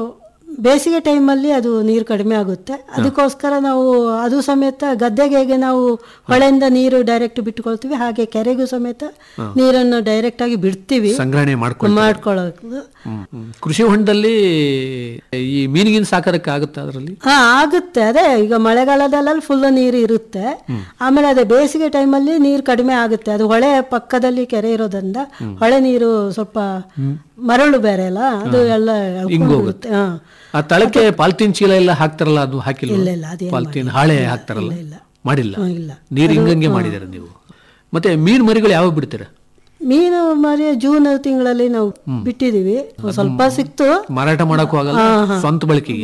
ಬೇಸಿಗೆ ಟೈಮಲ್ಲಿ ಅದು ನೀರು ಕಡಿಮೆ ಆಗುತ್ತೆ ಅದಕ್ಕೋಸ್ಕರ ನಾವು ಅದು ಸಮೇತ ಗದ್ದೆಗೆ ಹೇಗೆ ನಾವು ಹೊಳೆಯಿಂದ ನೀರು ಡೈರೆಕ್ಟ್ ಬಿಟ್ಟುಕೊಳ್ತೀವಿ ಹಾಗೆ ಕೆರೆಗೂ ಸಮೇತ ನೀರನ್ನು ಡೈರೆಕ್ಟ್ ಆಗಿ ಬಿಡ್ತೀವಿ ಸಂಗ್ರಹಣೆ ಮಾಡ್ಕೊಂಡು ಮಾಡ್ಕೊಳ್ಳೋದು ಕೃಷಿ ಹೊಂಡದಲ್ಲಿ ಈ ಮೀನಿಗಿನ ಸಾಕೋದಕ್ಕೆ ಆಗುತ್ತಾ ಅದರಲ್ಲಿ ಹಾ ಆಗುತ್ತೆ ಅದೇ ಈಗ ಮಳೆಗಾಲದಲ್ಲಿ ಫುಲ್ ನೀರು ಇರುತ್ತೆ ಆಮೇಲೆ ಅದೇ ಬೇಸಿಗೆ ಟೈಮಲ್ಲಿ ನೀರು ಕಡಿಮೆ ಆಗುತ್ತೆ ಅದು ಹೊಳೆ ಪಕ್ಕದಲ್ಲಿ ಕೆರೆ ಇರೋದ್ರಿಂದ ಹೊಳೆ ನೀರು ಸ್ವಲ್ಪ ಮರಳು ಬೇರೆ ಅಲ್ಲ ಅದು ಎಲ್ಲ ಎಳ್ಕೊಂಡು ಬಿಡುತ್ತೆ. ಹಾ. ಆ ತಳಕ್ಕೆ ಪಾಲ್ತೀನ್ ಚೀಲ ಎಲ್ಲ ಹಾಕ್ತಾರಲ್ಲ ಅದು ಹಾಕಿಲ್ಲ ಇಲ್ಲ, ಇಲ್ಲ, ಅದೇನ್ ಪಾಲ್ತೀನ್ ಹಾಳೆ ಹಾಕ್ತಾರಲ್ಲ ಇಲ್ಲ. ಮಾಡಿಲ್ಲ ಹಾ, ಇಲ್ಲ. ನೀರು ಹಿಂಗಂಗೆ ಮಾಡಿದಾರೆ ನೀವು ಮತ್ತೆ ಮೀನ್ ಮರಿಗಳು ಯಾವಾಗ ಬಿಡ್ತೀರಾ ಮೀನು ಮರಿ ಜೂನ್ ತಿಂಗಳಲ್ಲಿ ನಾವು ಬಿಟ್ಟಿದೀವಿ ಒಂದ್ ಸ್ವಲ್ಪ ಸಿಕ್ತು ಮಾರಾಟ ಮಾಡಕ್ಕೂ ಆಗಲ್ಲ ಹಾ, ಹಾ. ಸ್ವಂತ ಬಳಕೆಗೆ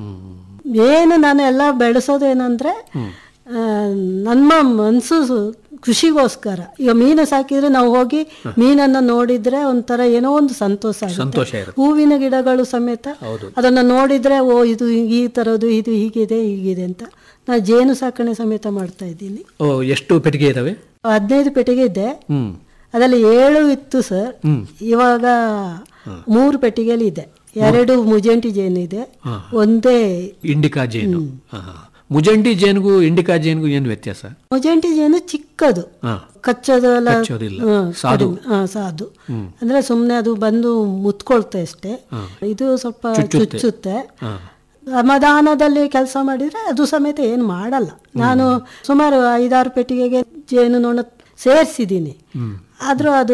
ಹ್ಮ್. ಏನು ನಾನು ಎಲ್ಲ ಬೆಳೆಸೋದೇನಂದ್ರೆ ಆ, ನಮ್ಮ ಮನ್ಸು ಸು- ಕೃಷಿಗೋಸ್ಕರ ಈಗ ಮೀನು ಸಾಕಿದ್ರೆ ನಾವು ಹೋಗಿ ಮೀನನ್ನ ನೋಡಿದ್ರೆ ಒಂಥರ ಏನೋ ಒಂದು ಸಂತೋಷ ಆಗುತ್ತೆ. ಸಂತೋಷ ಇರುತ್ತೆ. ಹೂವಿನ ಗಿಡಗಳು ಸಮೇತ ಹೌದು. ಅದನ್ನ ನೋಡಿದ್ರೆ ಓ ಇದು ಈ ತರದ್ದು ಇದು ಹೀಗಿದೆ ಹೀಗಿದೆ ಅಂತ ನಾ ಜೇನು ಸಾಕಣೆ ಸಮೇತ ಮಾಡ್ತಾ ಇದ್ದೀನಿ ಓ ಎಷ್ಟು ಪೆಟ್ಟಿಗೆ ಇದಾವೆ ಹದಿನೈದು ಪೆಟ್ಟಿಗೆ ಇದೆ ಹ್ಮ್ ಅದರಲ್ಲಿ ಏಳು ಇತ್ತು ಸರ್ ಹ್ಮ್. ಇವಾಗ ಮೂರು ಪೆಟ್ಟಿಗೆಯಲ್ಲಿ ಇದೆ ಎರಡು ಮುಜೆಂಟಿ ಜೇನು ಇದೆ ಹಾ. ಒಂದೇ ಇಂಡಿಕಾ ಜೇನು ಹಾ, ಹಾ. ಮುಜಂಡಿ ಜೇನ್ಗೂ ಇಂಡಿಕಾ ಜೇನ್ಗೂ ಏನು ವ್ಯತ್ಯಾಸ ಮುಜೆಂಟಿ ಜೇನು ಚಿಕ್ಕದು ಹಾ. ಕಚ್ಚೋದೆಲ್ಲ ಕಚ್ಚೋದಿಲ್ಲ. ಹಾ, ಸಾಧು. ಕಡಿಮೆ. ಹಾ, ಸಾಧು ಅಂದ್ರೆ ಸುಮ್ಮನೆ ಅದು ಬಂದು ಮುತ್ಕೊಳ್ತೆ ಅಷ್ಟೇ ಇದು ಸ್ವಲ್ಪ ಚುಚ್ಚುತ್ತೆ. ಚುಚ್ಚುತ್ತೆ ಹಾ. ಸಮಾಧಾನದಲ್ಲಿ ಕೆಲಸ ಮಾಡಿದ್ರೆ ಅದು ಸಮೇತ ಏನು ಮಾಡಲ್ಲ ನಾನು ಸುಮಾರು ಐದಾರು ಪೆಟ್ಟಿಗೆಗೆ ಜೇನು ನೊಣ ಸೇರಿಸಿದ್ದೀನಿ ಆದ್ರೂ ಅದು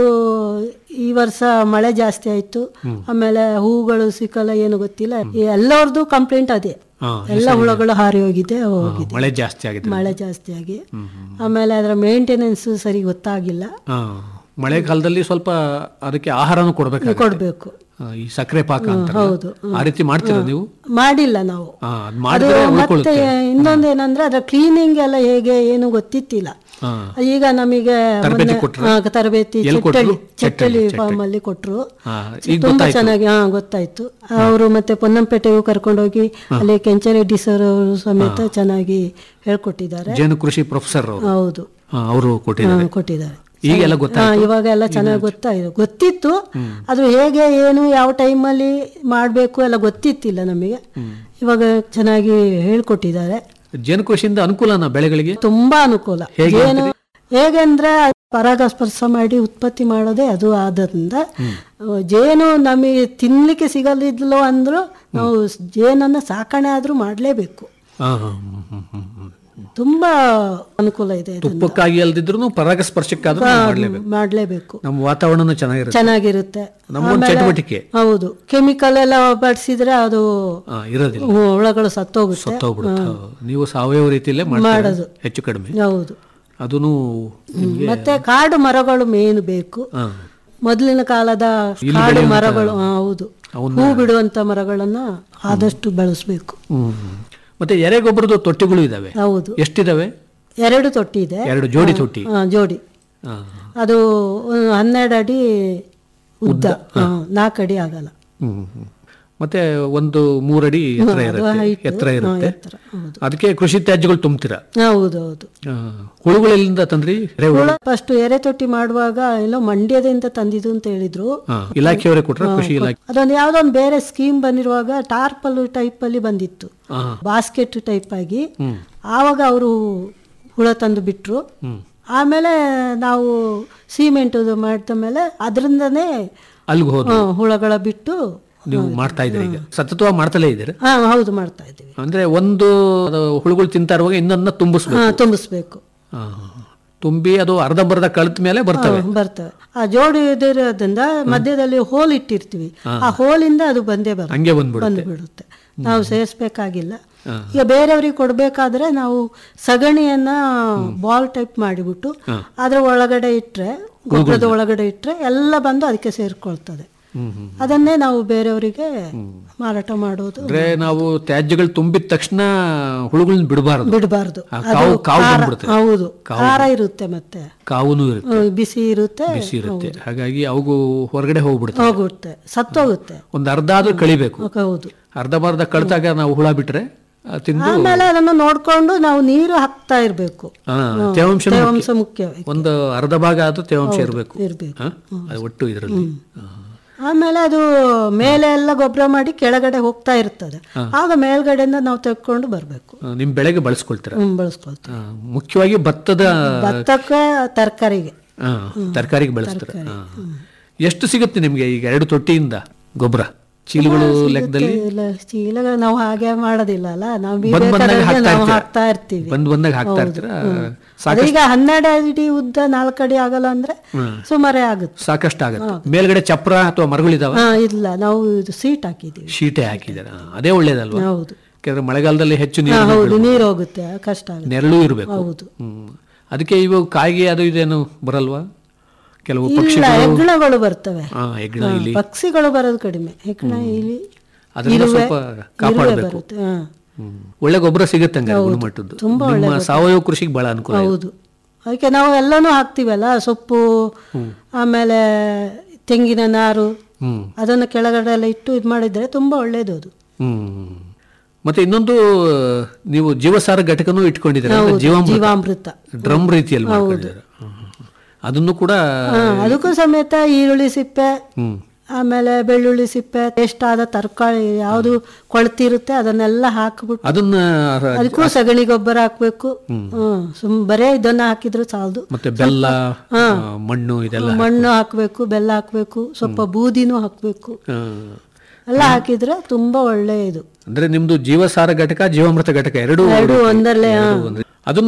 ಈ ವರ್ಷ ಮಳೆ ಜಾಸ್ತಿ ಆಯ್ತು ಆಮೇಲೆ ಹೂಗಳು ಸಿಕ್ಕಲ್ಲ ಏನು ಗೊತ್ತಿಲ್ಲ ಈ ಎಲ್ಲರದ್ದು ಕಂಪ್ಲೇಂಟ್ ಅದೇ ಹಾ, ಎಲ್ಲ ಹುಳಗಳು ಹಾರಿ ಹೋಗಿದೆ ಹೋಗಿದೆ ಮಳೆ ಜಾಸ್ತಿ ಆಗಿದೆ ಮಳೆ ಜಾಸ್ತಿ ಆಗಿ ಆಮೇಲೆ ಅದರ ಮೇಂಟೆನೆನ್ಸ್ ಸರಿ ಗೊತ್ತಾಗಿಲ್ಲ ಹಾ. ಮಳೆಗಾಲದಲ್ಲಿ ಸ್ವಲ್ಪ ಅದಕ್ಕೆ ಆಹಾರನೂ ಕೊಡ್ಬೇಕು ಕೊಡ್ಬೇಕು ಈ ಸಕ್ಕರೆ ಪಾಕ ಅಂತ ಹೌದು, ಆ ರೀತಿ ಮಾಡ್ತೀರಾ ನೀವು ಮಾಡಿಲ್ಲ ನಾವು ಹಾ, ಅದ್ ಅದು ಮಾಡಿದ್ರೆ ಮತ್ತೆ ಉಳ್ಕೊಳ್ಳುತ್ತೆ ಇನ್ನೊಂದೇನಂದ್ರೆ ಅದರ ಕ್ಲೀನಿಂಗ್ ಎಲ್ಲ ಹೇಗೆ ಏನು ಗೊತ್ತಿತ್ತಿಲ್ಲ ಹಾ. ಈಗ ನಮಗೆ ತರಬೇತಿ ಮೊನ್ನೆ, ಕೊಟ್ರಾ? ಆ, ತರಬೇತಿ ಎಲ್ಲಿ ಕೊಟ್ರು? ಚೆಟ್ಟಳ್ಳಿ ಚೆಟ್ಟಳ್ಳಿ ಚೆಟ್ಟಳ್ಳಿ, ಫಾರ್ಮ್ ಅಲ್ಲಿ ಕೊಟ್ರು ಹಾ, ಈಗ ತುಂಬಾ ಗೊತ್ತಾಯ್ತು. ಚೆನ್ನಾಗಿ ಹಾ ಗೊತ್ತಾಯ್ತು ಅವರು ಮತ್ತೆ ಪೊನ್ನಂಪೇಟೆಗೂ ಕರ್ಕೊಂಡೋಗಿ ಅಲ್ಲಿ ಕೆಂಚರೆಡ್ಡಿ ಸರ್ ಅವರು ಸಮೇತ ಚೆನ್ನಾಗಿ ಹೇಳ್ಕೊಟ್ಟಿದ್ದಾರೆ ಜೇನು ಕೃಷಿ ಪ್ರೊಫೆಸರ್ ಅವರು ಹೌದು ಅವರು ಕೊಟ್ಟಿದ್ದಾರೆ ಹಾ, ಕೊಟ್ಟಿದ್ದಾರೆ ಈಗೆಲ್ಲ ಹಾ, ಗೊತ್ತಾಯ್ತು ಇವಾಗ ಎಲ್ಲ ಚೆನ್ನಾಗಿ ಗೊತ್ತಾಯಿತು ಗೊತ್ತಿತ್ತು ಅದು ಹೇಗೆ ಏನು ಯಾವ ಟೈಮಲ್ಲಿ ಮಾಡಬೇಕು ಎಲ್ಲ ಗೊತ್ತಿತ್ತಿಲ್ಲ ನಮಗೆ ಇವಾಗ ಚೆನ್ನಾಗಿ ಹೇಳ್ಕೊಟ್ಟಿದ್ದಾರೆ ಜೇನು ಕೃಷಿಯಿಂದ ಅನುಕೂಲನ ಬೆಳೆಗಳಿಗೆ ತುಂಬಾ ಅನುಕೂಲ ಹೇಗೆ ಏನು ಹೇಗೆಂದ್ರೆ ಪರಾಗಸ್ಪರ್ಶ ಮಾಡಿ ಉತ್ಪತ್ತಿ ಮಾಡೋದೇ ಅದು ಆದ್ರಿಂದ ಜೇನು ನಮಗೆ ತಿನ್ಲಿಕ್ಕೆ ಸಿಗಲಿದ್ಲೋ ಅಂದ್ರೂ ನಾವು ಜೇನನ್ನ ಸಾಕಣೆ ಆದ್ರೂ ಮಾಡಲೇಬೇಕು ಹಾ, ಹಾ, ಹ್ಮ್, ಹ್ಮ್, ಹ್ಮ್, ಹ್ಮ್. ತುಂಬಾ ಅನುಕೂಲ ಇದೆ ಇದರಿಂದ. ತುಪ್ಪಕ್ಕಾಗಿ ಅಲ್ದಿದ್ರು ಪರಾಗಸ್ಪರ್ಶಕ್ಕಾದ್ರೂ ನಾವು ಮಾಡ್ಲೇಬೇಕು ಮಾಡ್ಲೇಬೇಕು ನಮ್ಮ ವಾತಾವರಣ ಚೆನ್ನಾಗಿರುತ್ತೆ ಚೆನ್ನಾಗಿರುತ್ತೆ ನಮ್ಗೊಂದು ಆಮೇಲೆ- ಚಟುವಟಿಕೆ ಹೌದು ಕೆಮಿಕಲ್ ಎಲ್ಲ ಬಳಸಿದ್ರೆ ಅದು ಹಾ, ಇರೋದಿಲ್ಲ ಹುಳಗಳು ಸತ್ತೋಗುತ್ತೆ ಸತ್ತೋಗ್ಬಿಡುತ್ತೆ ನೀವು ಸಾವಯವ ರೀತಿಯಲ್ಲೇ ಮಾಡೋದು. ಮಾಡೋದು ಹೆಚ್ಚು ಕಡಿಮೆ ಹೌದು ಅದೂ ಮತ್ತೆ ಕಾಡು ಮರಗಳು ಮೇನ್ ಬೇಕು ಹಾ. ಮೊದಲಿನ ಕಾಲದ ಇಲ್ಲಿ ಕಾಡು ಬೆಳೆಯುವಂತ- ಮರಗಳು ಹಾ, ಹೌದು ಹೂ ಬಿಡುವಂತ ಮರಗಳನ್ನ ಆದಷ್ಟು ಬೆಳೆಸ್ಬೇಕು ಹ್ಮ್. ಮತ್ತೆ ಎರೆಗೊಬ್ಬರದ ತೊಟ್ಟಿಗಳು ಇದಾವೆ ಹೌದು ಎಷ್ಟಿದಾವೆ ಎರಡು ತೊಟ್ಟಿ ಇದೆ ಎರಡು ಜೋಡಿ ತೊಟ್ಟಿ ಹಾ, ಜೋಡಿ ಹಾ. ಅದು ಒಂದು ಹನ್ನೆರಡು ಅಡಿ ಉದ್ದ ಹಾ, ನಾಲ್ಕು ಅಡಿ ಆಗಲ್ಲ ಹ್ಮ್, ಹ್ಮ್. ಮತ್ತೆ ಒಂದು ಮೂರಡಿ ಎತ್ತರ ಅದು ಇರುತ್ತೆ height. ಎತ್ತರ ಹಾ, ಇರುತ್ತೆ ಎತ್ತರ, ಹೌದು. ಅದಕ್ಕೆ ಕೃಷಿ ತ್ಯಾಜ್ಯಗಳು ತುಂಬ್ತೀರಾ ಹೌದು ಹೌದು ಆ, ಹುಳುಗಳೆಲ್ಲಿಂದ ತಂದ್ರಿ ಎರೆಹುಳು? ಹುಳ ಫಸ್ಟ್ ಎರೆ ತೊಟ್ಟಿ ಮಾಡುವಾಗ ಎಲ್ಲೋ ಮಂಡ್ಯದಿಂದ ತಂದಿದ್ದು ಅಂತ ಹೇಳಿದ್ರು ಹಾ, ಇಲಾಖೆಯವರೇ ಕೊಟ್ರ ಕೃಷಿ ಇಲಾಖೆ ಅದೊಂದು ಯಾವ್ದೋ ಒಂದು ಬೇರೆ ಸ್ಕೀಮ್ ಬಂದಿರುವಾಗ ಟಾರ್ಪಲ್ ಟೈಪ್ ಅಲ್ಲಿ ಬಂದಿತ್ತು ಹಾ. ಬಾಸ್ಕೆಟ್ ಟೈಪ್ ಆಗಿ ಆವಾಗ ಅವರು ಹುಳ ತಂದು ಬಿಟ್ರು ಆಮೇಲೆ ನಾವು ಸಿಮೆಂಟ್ ಮಾಡಿದ ಮೇಲೆ ಅದರಿಂದನೇ ಅಲ್ಲಿಗೆ ಹೋದ್ರು ಹುಳಗಳ ಬಿಟ್ಟು ನೀವು ಮಾಡ್ತಾ ಇದ್ದೀರಿ ಈಗ ಸತತವಾಗಿ ಮಾಡ್ತಲೇ ಇದ್ದೀರಾ ಹಾ ಹೌದು ಮಾಡ್ತಾ ಇದ್ದೀವಿ ಅಂದ್ರೆ ಒಂದು ಅದು ಹುಳುಗಳು ತಿಂತಾ ಇರುವಾಗ ಇನ್ನೊಂದನ್ನ ಹಾ ತುಂಬಿಸ್ಬೇಕು ತುಂಬಿಸ್ಬೇಕು ಆ, ತುಂಬಿ ಅದು ಅರ್ಧಂಬರ್ಧ ಕಳೆದ ಮೇಲೆ ಬರ್ತವೆ ಹಾ, ಬರ್ತವೆ ಆ ಜೋಡಿ ಇದಿರೋದ್ರಿಂದ ಮಧ್ಯದಲ್ಲಿ ಹೋಲ್ ಇಟ್ಟಿರ್ತೀವಿ ಆ ಹೋಲಿಂದ ಅದು ಬಂದೇ ಬರುತ್ತೆ ಹಂಗೆ ಬಂದ್ಬಿಡುತ್ತೆ ಬಂದು ಬಿಡುತ್ತೆ ನಾವು ಸೇರಿಸ್ಬೇಕಾಗಿಲ್ಲ ಈಗ ಬೇರೆಯವ್ರಿಗೆ ಕೊಡ್ಬೇಕಾದ್ರೆ ನಾವು ಸಗಣಿಯನ್ನ ಬಾಲ್ ಟೈಪ್ ಮಾಡಿಬಿಟ್ಟು ಅದ್ರ ಒಳಗಡೆ ಇಟ್ರೆ ಗೊಬ್ಬರದ ಒಳಗಡೆ ಇಟ್ರೆ ಎಲ್ಲ ಬಂದು ಅದಕ್ಕೆ ಸೇರ್ಕೊಳ್ತದೆ ಅದನ್ನೇ ನಾವು ಬೇರೆಯವರಿಗೆ ಮಾರಾಟ ಮಾಡೋದು ಅಂದ್ರೆ ನಾವು ತ್ಯಾಜ್ಯಗಳು ತುಂಬಿದ ತಕ್ಷಣ ಹುಳುಗಳನ್ನ ಬಿಡಬಾರದು ಬಿಡಬಾರ್ದು ಆ ಕಾವು ಕಾವು ಬಂದ್ಬಿಡುತ್ತೆ ಹೌದು ಖಾರ ಇರುತ್ತೆ ಮತ್ತೆ ಕಾವುನೂ ಇರುತ್ತೆ ಹ್ಮ್, ಬಿಸಿ ಇರುತ್ತೆ ಬಿಸಿ ಇರುತ್ತೆ ಹಾಗಾಗಿ ಅವು ಹೊರಗಡೆ ಹೋಗ್ಬಿಡುತ್ತೆ ಹೋಗುತ್ತೆ ಸತ್ತೋಗುತ್ತೆ ಒಂದ್ ಅರ್ಧ ಆದ್ರೂ ಕಳಿಬೇಕು ಹೌದು ಅರ್ಧಂಬರ್ಧ ಕಳ್ತಾಗ ನಾವು ಹುಳ ಬಿಟ್ರೆ ಆ, ತಿಂದು ಆಮೇಲೆ ಅದನ್ನು ನೋಡ್ಕೊಂಡು ನಾವು ನೀರು ಹಾಕ್ತಾ ಇರ್ಬೇಕು ಆ, ತೇವಾಂಶ ತೇವಾಂಶ ಮುಖ್ಯ ಒಂದು ಅರ್ಧ ಭಾಗ ಆದ್ರೂ ತೇವಾಂಶ ಇರಬೇಕು ಇರ್ಬೇಕು ಅದು ಒಟ್ಟು ಇದರಲ್ಲಿ ಆಮೇಲೆ ಅದು ಮೇಲೆ ಎಲ್ಲ ಗೊಬ್ಬರ ಮಾಡಿ ಕೆಳಗಡೆ ಹೋಗ್ತಾ ಇರ್ತದೆ ಆಗ ಮೇಲ್ಗಡೆಯಿಂದ ನಾವು ತೆಕ್ಕೊಂಡು ಬರ್ಬೇಕು ನಿಮ್ ಬೆಳೆಗೆ ಬಳಸ್ಕೊಳ್ತೀರ ಹ್ಮ್ ಬಳಸ್ಕೊಳ್ತೀವಿ ಆ, ಮುಖ್ಯವಾಗಿ ಭತ್ತದ ಭತ್ತಕ್ಕೆ ತರಕಾರಿಗೆ ಆ, ತರಕಾರಿಗೆ ಬಳಸ್ತಾರೆ ಆ. ಎಷ್ಟು ಸಿಗುತ್ತೆ ನಿಮ್ಗೆ ಈಗ ಎರಡು ತೊಟ್ಟಿಯಿಂದ ಗೊಬ್ಬರ ಚೀಲಗಳು ಲೆಕ್ಕದಲ್ಲಿ ಇಲ್ಲ ಚೀಲ ನಾವು ಹಾಗೆ ಮಾಡೋದಿಲ್ಲ ಅಲ್ಲ ನಾವು ಬಂದ್ ಬಂದಾಗ ಬೇಕಾದ್ರೆ ಹಾಕ್ತಾ ನಾವು ಇರ್ತೀರ? ಹಾಕ್ತಾ ಇರ್ತೀವಿ ಬಂದ್ ಬಂದಾಗ ಹಾಕ್ತಾ ಹೌದು, ಇರ್ತೀರಾ? ಹ್ಮ್. ಸಾಕಷ್ಟು- ಅದೀಗ ಹನ್ನೆರಡು ಅಡಿ ಉದ್ದ ನಾಲ್ಕು ಅಡಿ ಆಗಲ್ಲ ಅಂದ್ರೆ ಸುಮಾರೇ ಆಗುತ್ತೆ ಸಾಕಷ್ಟು ಆಗುತ್ತೆ ಮೇಲ್ಗಡೆ ಚಪ್ರ ಅಥವಾ ಮರಗಳಿದಾವ ಹಾ ಇಲ್ಲ ನಾವು ಇದು ಸೀಟ್ ಹಾಕಿದೀವಿ ಶೀಟೆ ಹಾಕಿದಾರೆ ಆ, ಅದೇ ಒಳ್ಳೇದಲ್ವಾ ಹೌದು ಯಾಕಂದ್ರೆ ಮಳೆಗಾಲದಲ್ಲಿ ಹೆಚ್ಚು ಹಾ, ನೀರು ಹೌದು ನೀರು ಹೋಗುತ್ತೆ ಕಷ್ಟ ಆಗುತ್ತೆ ನೆರಳು ಇರಬೇಕು ಹೌದು ಹ್ಮ್ ಅದಕ್ಕೆ ಇವಾಗ ಕಾಯಿಗೆ ಅದು ಇದೇನು ಬರಲ್ವಾ ಕೆಲವು ಇಲ್ಲ ಪಕ್ಷಿಗಳು ಹೆಗ್ಣಗಳು ಬರ್ತವೆ ಆ, ಹೆಗ್ಣ ಹಾ, ಇಲ್ಲಿ ಪಕ್ಷಿಗಳು ಬರೋದು ಕಡಿಮೆ ಹೆಗ್ಣ ಇಲ್ಲಿ ಅದನ್ನ ಇರುವೆ ಸ್ವಲ್ಪ ಇರುವೆ ಕಾಪಾಡಬೇಕು ಬರುತ್ತೆ ಹಾ. ಒಳ್ಳೆ ಗೊಬ್ಬರ ಸಿಗುತ್ತೆ ಹಂಗಾರೆ ಗುಣಮಟ್ಟದ್ದು ತುಂಬಾ ನಿಮ್ಮ ಸಾವಯವ ಕೃಷಿಗೆ ಬಹಳ ಅನುಕೂಲ ಇದೆ. ಹೌದು ಅದಕ್ಕೆ ನಾವು ಎಲ್ಲನೂ ಹಾಕ್ತೀವಲ್ಲ ಸೊಪ್ಪು ಆಮೇಲೆ ತೆಂಗಿನ ನಾರು ಹ್ಮ್ ಅದನ್ನು ಕೆಳಗಡೆ ಎಲ್ಲ ಇಟ್ಟು ಇದು ಮಾಡಿದ್ರೆ ತುಂಬಾ ಒಳ್ಳೇದು ಅದು ಹ್ಮ್ ಮತ್ತೆ ಇನ್ನೊಂದು ನೀವು ಜೀವಸಾರ ಘಟಕನೂ ಇಟ್ಕೊಂಡಿದ್ದೀರಾ ಹೌದು, ಜೀವಾಮೃತ ಜೀವಾಮೃತ. ಡ್ರಮ್ ರೀತಿಯಲ್ಲಿ ಮಾಡ್ಕೊಂಡಿದ್ದೀರಾ ಹ್ಮ್, ಹ್ಮ್, ಹ್ಮ್. ಅದನ್ನು ಕೂಡ ಹಾ, ಅದಕ್ಕೂ ಸಮೇತ ಈರುಳ್ಳಿ ಸಿಪ್ಪೆ ಹ್ಮ್ ಆಮೇಲೆ ಬೆಳ್ಳುಳ್ಳಿ ಸಿಪ್ಪೆ ಎಷ್ಟಾದ ತರಕಾರಿ ಯಾವುದು ಕೊಳ್ತಿರುತ್ತೆ ಅದನ್ನೆಲ್ಲ ಹಾಕ್ಬಿಟ್ಟು ಅದನ್ನ ಅದಕ್ಕೂ ಸಗಣಿ ಗೊಬ್ಬರ ಹಾಕ್ಬೇಕು ಹ್ಮ್ ಸುಮ್ ಬರೇ ಇದನ್ನ ಹಾಕಿದ್ರು ಸಾಲದು ಮತ್ತೆ ಬೆಲ್ಲ ಆ, ಮಣ್ಣು ಇದೆಲ್ಲ ಮಣ್ಣು ಹಾಕ್ಬೇಕು ಬೆಲ್ಲ ಹಾಕ್ಬೇಕು ಸ್ವಲ್ಪ ಬೂದಿನೂ ಹಾಕ್ಬೇಕು ಆ, ಎಲ್ಲ ಹಾಕಿದ್ರೆ ತುಂಬಾ ಒಳ್ಳೆ ಇದು ಅಂದ್ರೆ ನಿಮ್ದು ಜೀವಸಾರ ಘಟಕ ಜೀವಾಮೃತ ಘಟಕ ಎರಡು ಎರಡು ಒಂದರಲ್ಲೇ ಎರಡು ಒಂದೇ. ಅದನ್ನ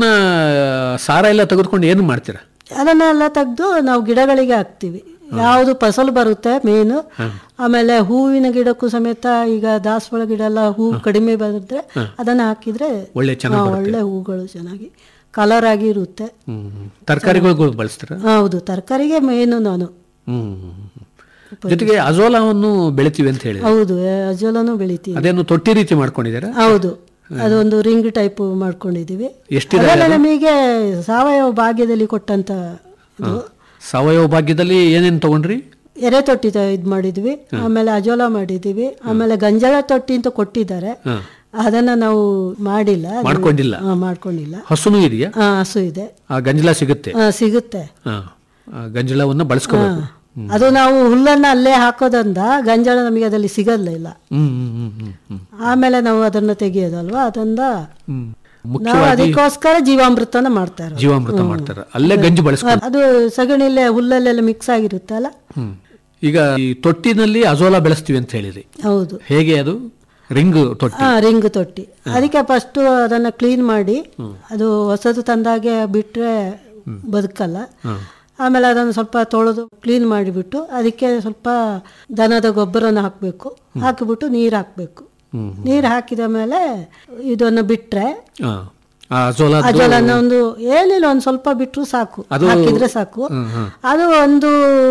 ಸಾರ ಎಲ್ಲ ತೆಗೆದುಕೊಂಡು ಏನು ಮಾಡ್ತೀರಾ ಅದನ್ನೆಲ್ಲ ತೆಗೆದು ನಾವು ಗಿಡಗಳಿಗೆ ಹಾಕ್ತಿವಿ ಯಾವುದು ಫಸಲು ಬರುತ್ತೆ ಮೇನು ಆಮೇಲೆ ಹೂವಿನ ಗಿಡಕ್ಕೂ ಸಮೇತ ಈಗ ದಾಸವಾಳ ಗಿಡ ಎಲ್ಲ ಹೂ ಕಡಿಮೆ ಬಂದ್ರೆ ಅದನ್ನ ಹಾಕಿದ್ರೆ ಒಳ್ಳೆ ಚೆನ್ನಾಗಿ ಹಾ, ಬರುತ್ತೆ. ಒಳ್ಳೆ ಹೂಗಳು ಚೆನ್ನಾಗಿ ಕಲರ್ ಆಗಿ ಇರುತ್ತೆ ಹ್ಮ್ ಹ್ಮ್. ತರಕಾರಿಗಳು ಬಳಸ್ತೀರಾ ಹೌದು ತರಕಾರಿಗೆ ಮೇನು ನಾನು ಹ್ಮ್ ಹ್ಮ್, ಹ್ಮ್. ಜೊತೆಗೆ ಅಜೋಲಾವನ್ನು ಬೆಳಿತೀವಿ ಅಂತ ಹೇಳಿ ಹೌದು ಅಜೋಲನು ಬೆಳಿತೀವಿ ಅದೇನು ತೊಟ್ಟಿ ರೀತಿ ಮಾಡ್ಕೊಂಡಿದ್ದೀರಾ ಹೌದು ಅದೊಂದು ರಿಂಗ್ ಟೈಪ್ ಮಾಡ್ಕೊಂಡಿದೀವಿ ಎಷ್ಟಿದೆ ಅದೆಲ್ಲ ನಮಗೆ ಸಾವಯವ ಭಾಗ್ಯದಲ್ಲಿ ಕೊಟ್ಟಂತ ಇದು. ಸಾವಯವ ಭಾಗ್ಯದಲ್ಲಿ ಏನೇನು ತಗೊಂಡ್ರಿ ಎರೆ ತೊಟ್ಟಿ ತ- ಇದ್ ಮಾಡಿದ್ವಿ ಆಮೇಲೆ ಅಜೋಲ ಮಾಡಿದೀವಿ ಆಮೇಲೆ ಗಂಜಲ ತೊಟ್ಟಿ ಅಂತ ಕೊಟ್ಟಿದ್ದಾರೆ ಹ. ಅದನ್ನ ನಾವು ಮಾಡಿಲ್ಲ ಅದು- ಮಾಡ್ಕೊಂಡಿಲ್ಲ? ಹಾ, ಮಾಡ್ಕೊಂಡಿಲ್ಲ ಹಸುನು ಇದೆಯಾ ಹಾ, ಹಸು ಇದೆ ಆ ಗಂಜಲ ಸಿಗುತ್ತೆ ಹಾ, ಸಿಗುತ್ತೆ ಹಾ. ಆ ಗಂಜಲವನ್ನ ಬಳಸ್ಕೋಬೇಕು ಅದು ನಾವು ಹುಲ್ಲನ್ನ ಅಲ್ಲೇ ಹಾಕೋದ್ರಿಂದ ಗಂಜಲ ನಮಗೆ ಅದಲ್ಲಿ ಸಿಗಲ್ಲ ಇಲ್ಲ ಹ್ಮ್ ಹ್ಮ್ ಹ್ಮ್ ಹ್ಮ್ ಹ್ಮ್ ಆಮೇಲೆ ನಾವು ಅದನ್ನ ತೆಗೆಯೋದಲ್ವಾ ಅದರಿಂದ ಹ್ಮ್ ನಾವು ಮುಖ್ಯವಾಗಿ ಅದಕ್ಕೋಸ್ಕರ ಜೀವಾಮೃತನ ಮಾಡ್ತಾ ಇರೋದು ಜೀವಾಮೃತ ಮಾಡ್ತಾರೆ ಅಲ್ಲೇ ಗಂಜಿ ಬಳಸ್ಕೊಂಡು ಅದು ಸಗಣಿಲೆ ಹುಲ್ಲಲ್ಲೆಲ್ಲ ಮಿಕ್ಸ್ ಆಗಿರುತ್ತಲ್ಲ ಹ್ಮ್ ಈಗ ಈ ತೊಟ್ಟಿನಲ್ಲಿ ಅಜೋಲಾ ಬೆಳೆಸ್ತೀವಿ ಅಂತ ಹೇಳಿರಿ ಹೌದು ಹೇಗೆ ಅದು ರಿಂಗ್ ತೊಟ್ಟಿ ಹಾ ರಿಂಗ್ ತೊಟ್ಟಿ ಅದಕ್ಕೆ ಫಸ್ಟ್ ಅದನ್ನ ಕ್ಲೀನ್ ಮಾಡಿ ಅದು ಹೊಸದು ತಂದಾಗೆ ಬಿಟ್ರೆ ಬದುಕಲ್ಲ ಆಮೇಲೆ ಅದನ್ನು ಸ್ವಲ್ಪ ತೊಳೆದು ಕ್ಲೀನ್ ಮಾಡಿಬಿಟ್ಟು ಅದಕ್ಕೆ ಸ್ವಲ್ಪ ದನದ ಗೊಬ್ಬರನ ಹಾಕಬೇಕು ಹಾಕಿಬಿಟ್ಟು ನೀರು ಹಾಕಬೇಕು ನೀರು ಹಾಕಿದ ಮೇಲೆ ಇದನ್ನು ಬಿಟ್ರೆ ಆ, ಆ ಅಜೋಲಾ ಅಜೋಲನ್ನ ಒಂದು ಏನಿಲ್ಲ ಒಂದು ಸ್ವಲ್ಪ ಬಿಟ್ಟರು ಸಾಕು ಅದು- ಹಾಕಿದ್ರೆ ಸಾಕು ಹ್ಮ್, ಹ್ಮ್. ಅದು ಒಂದು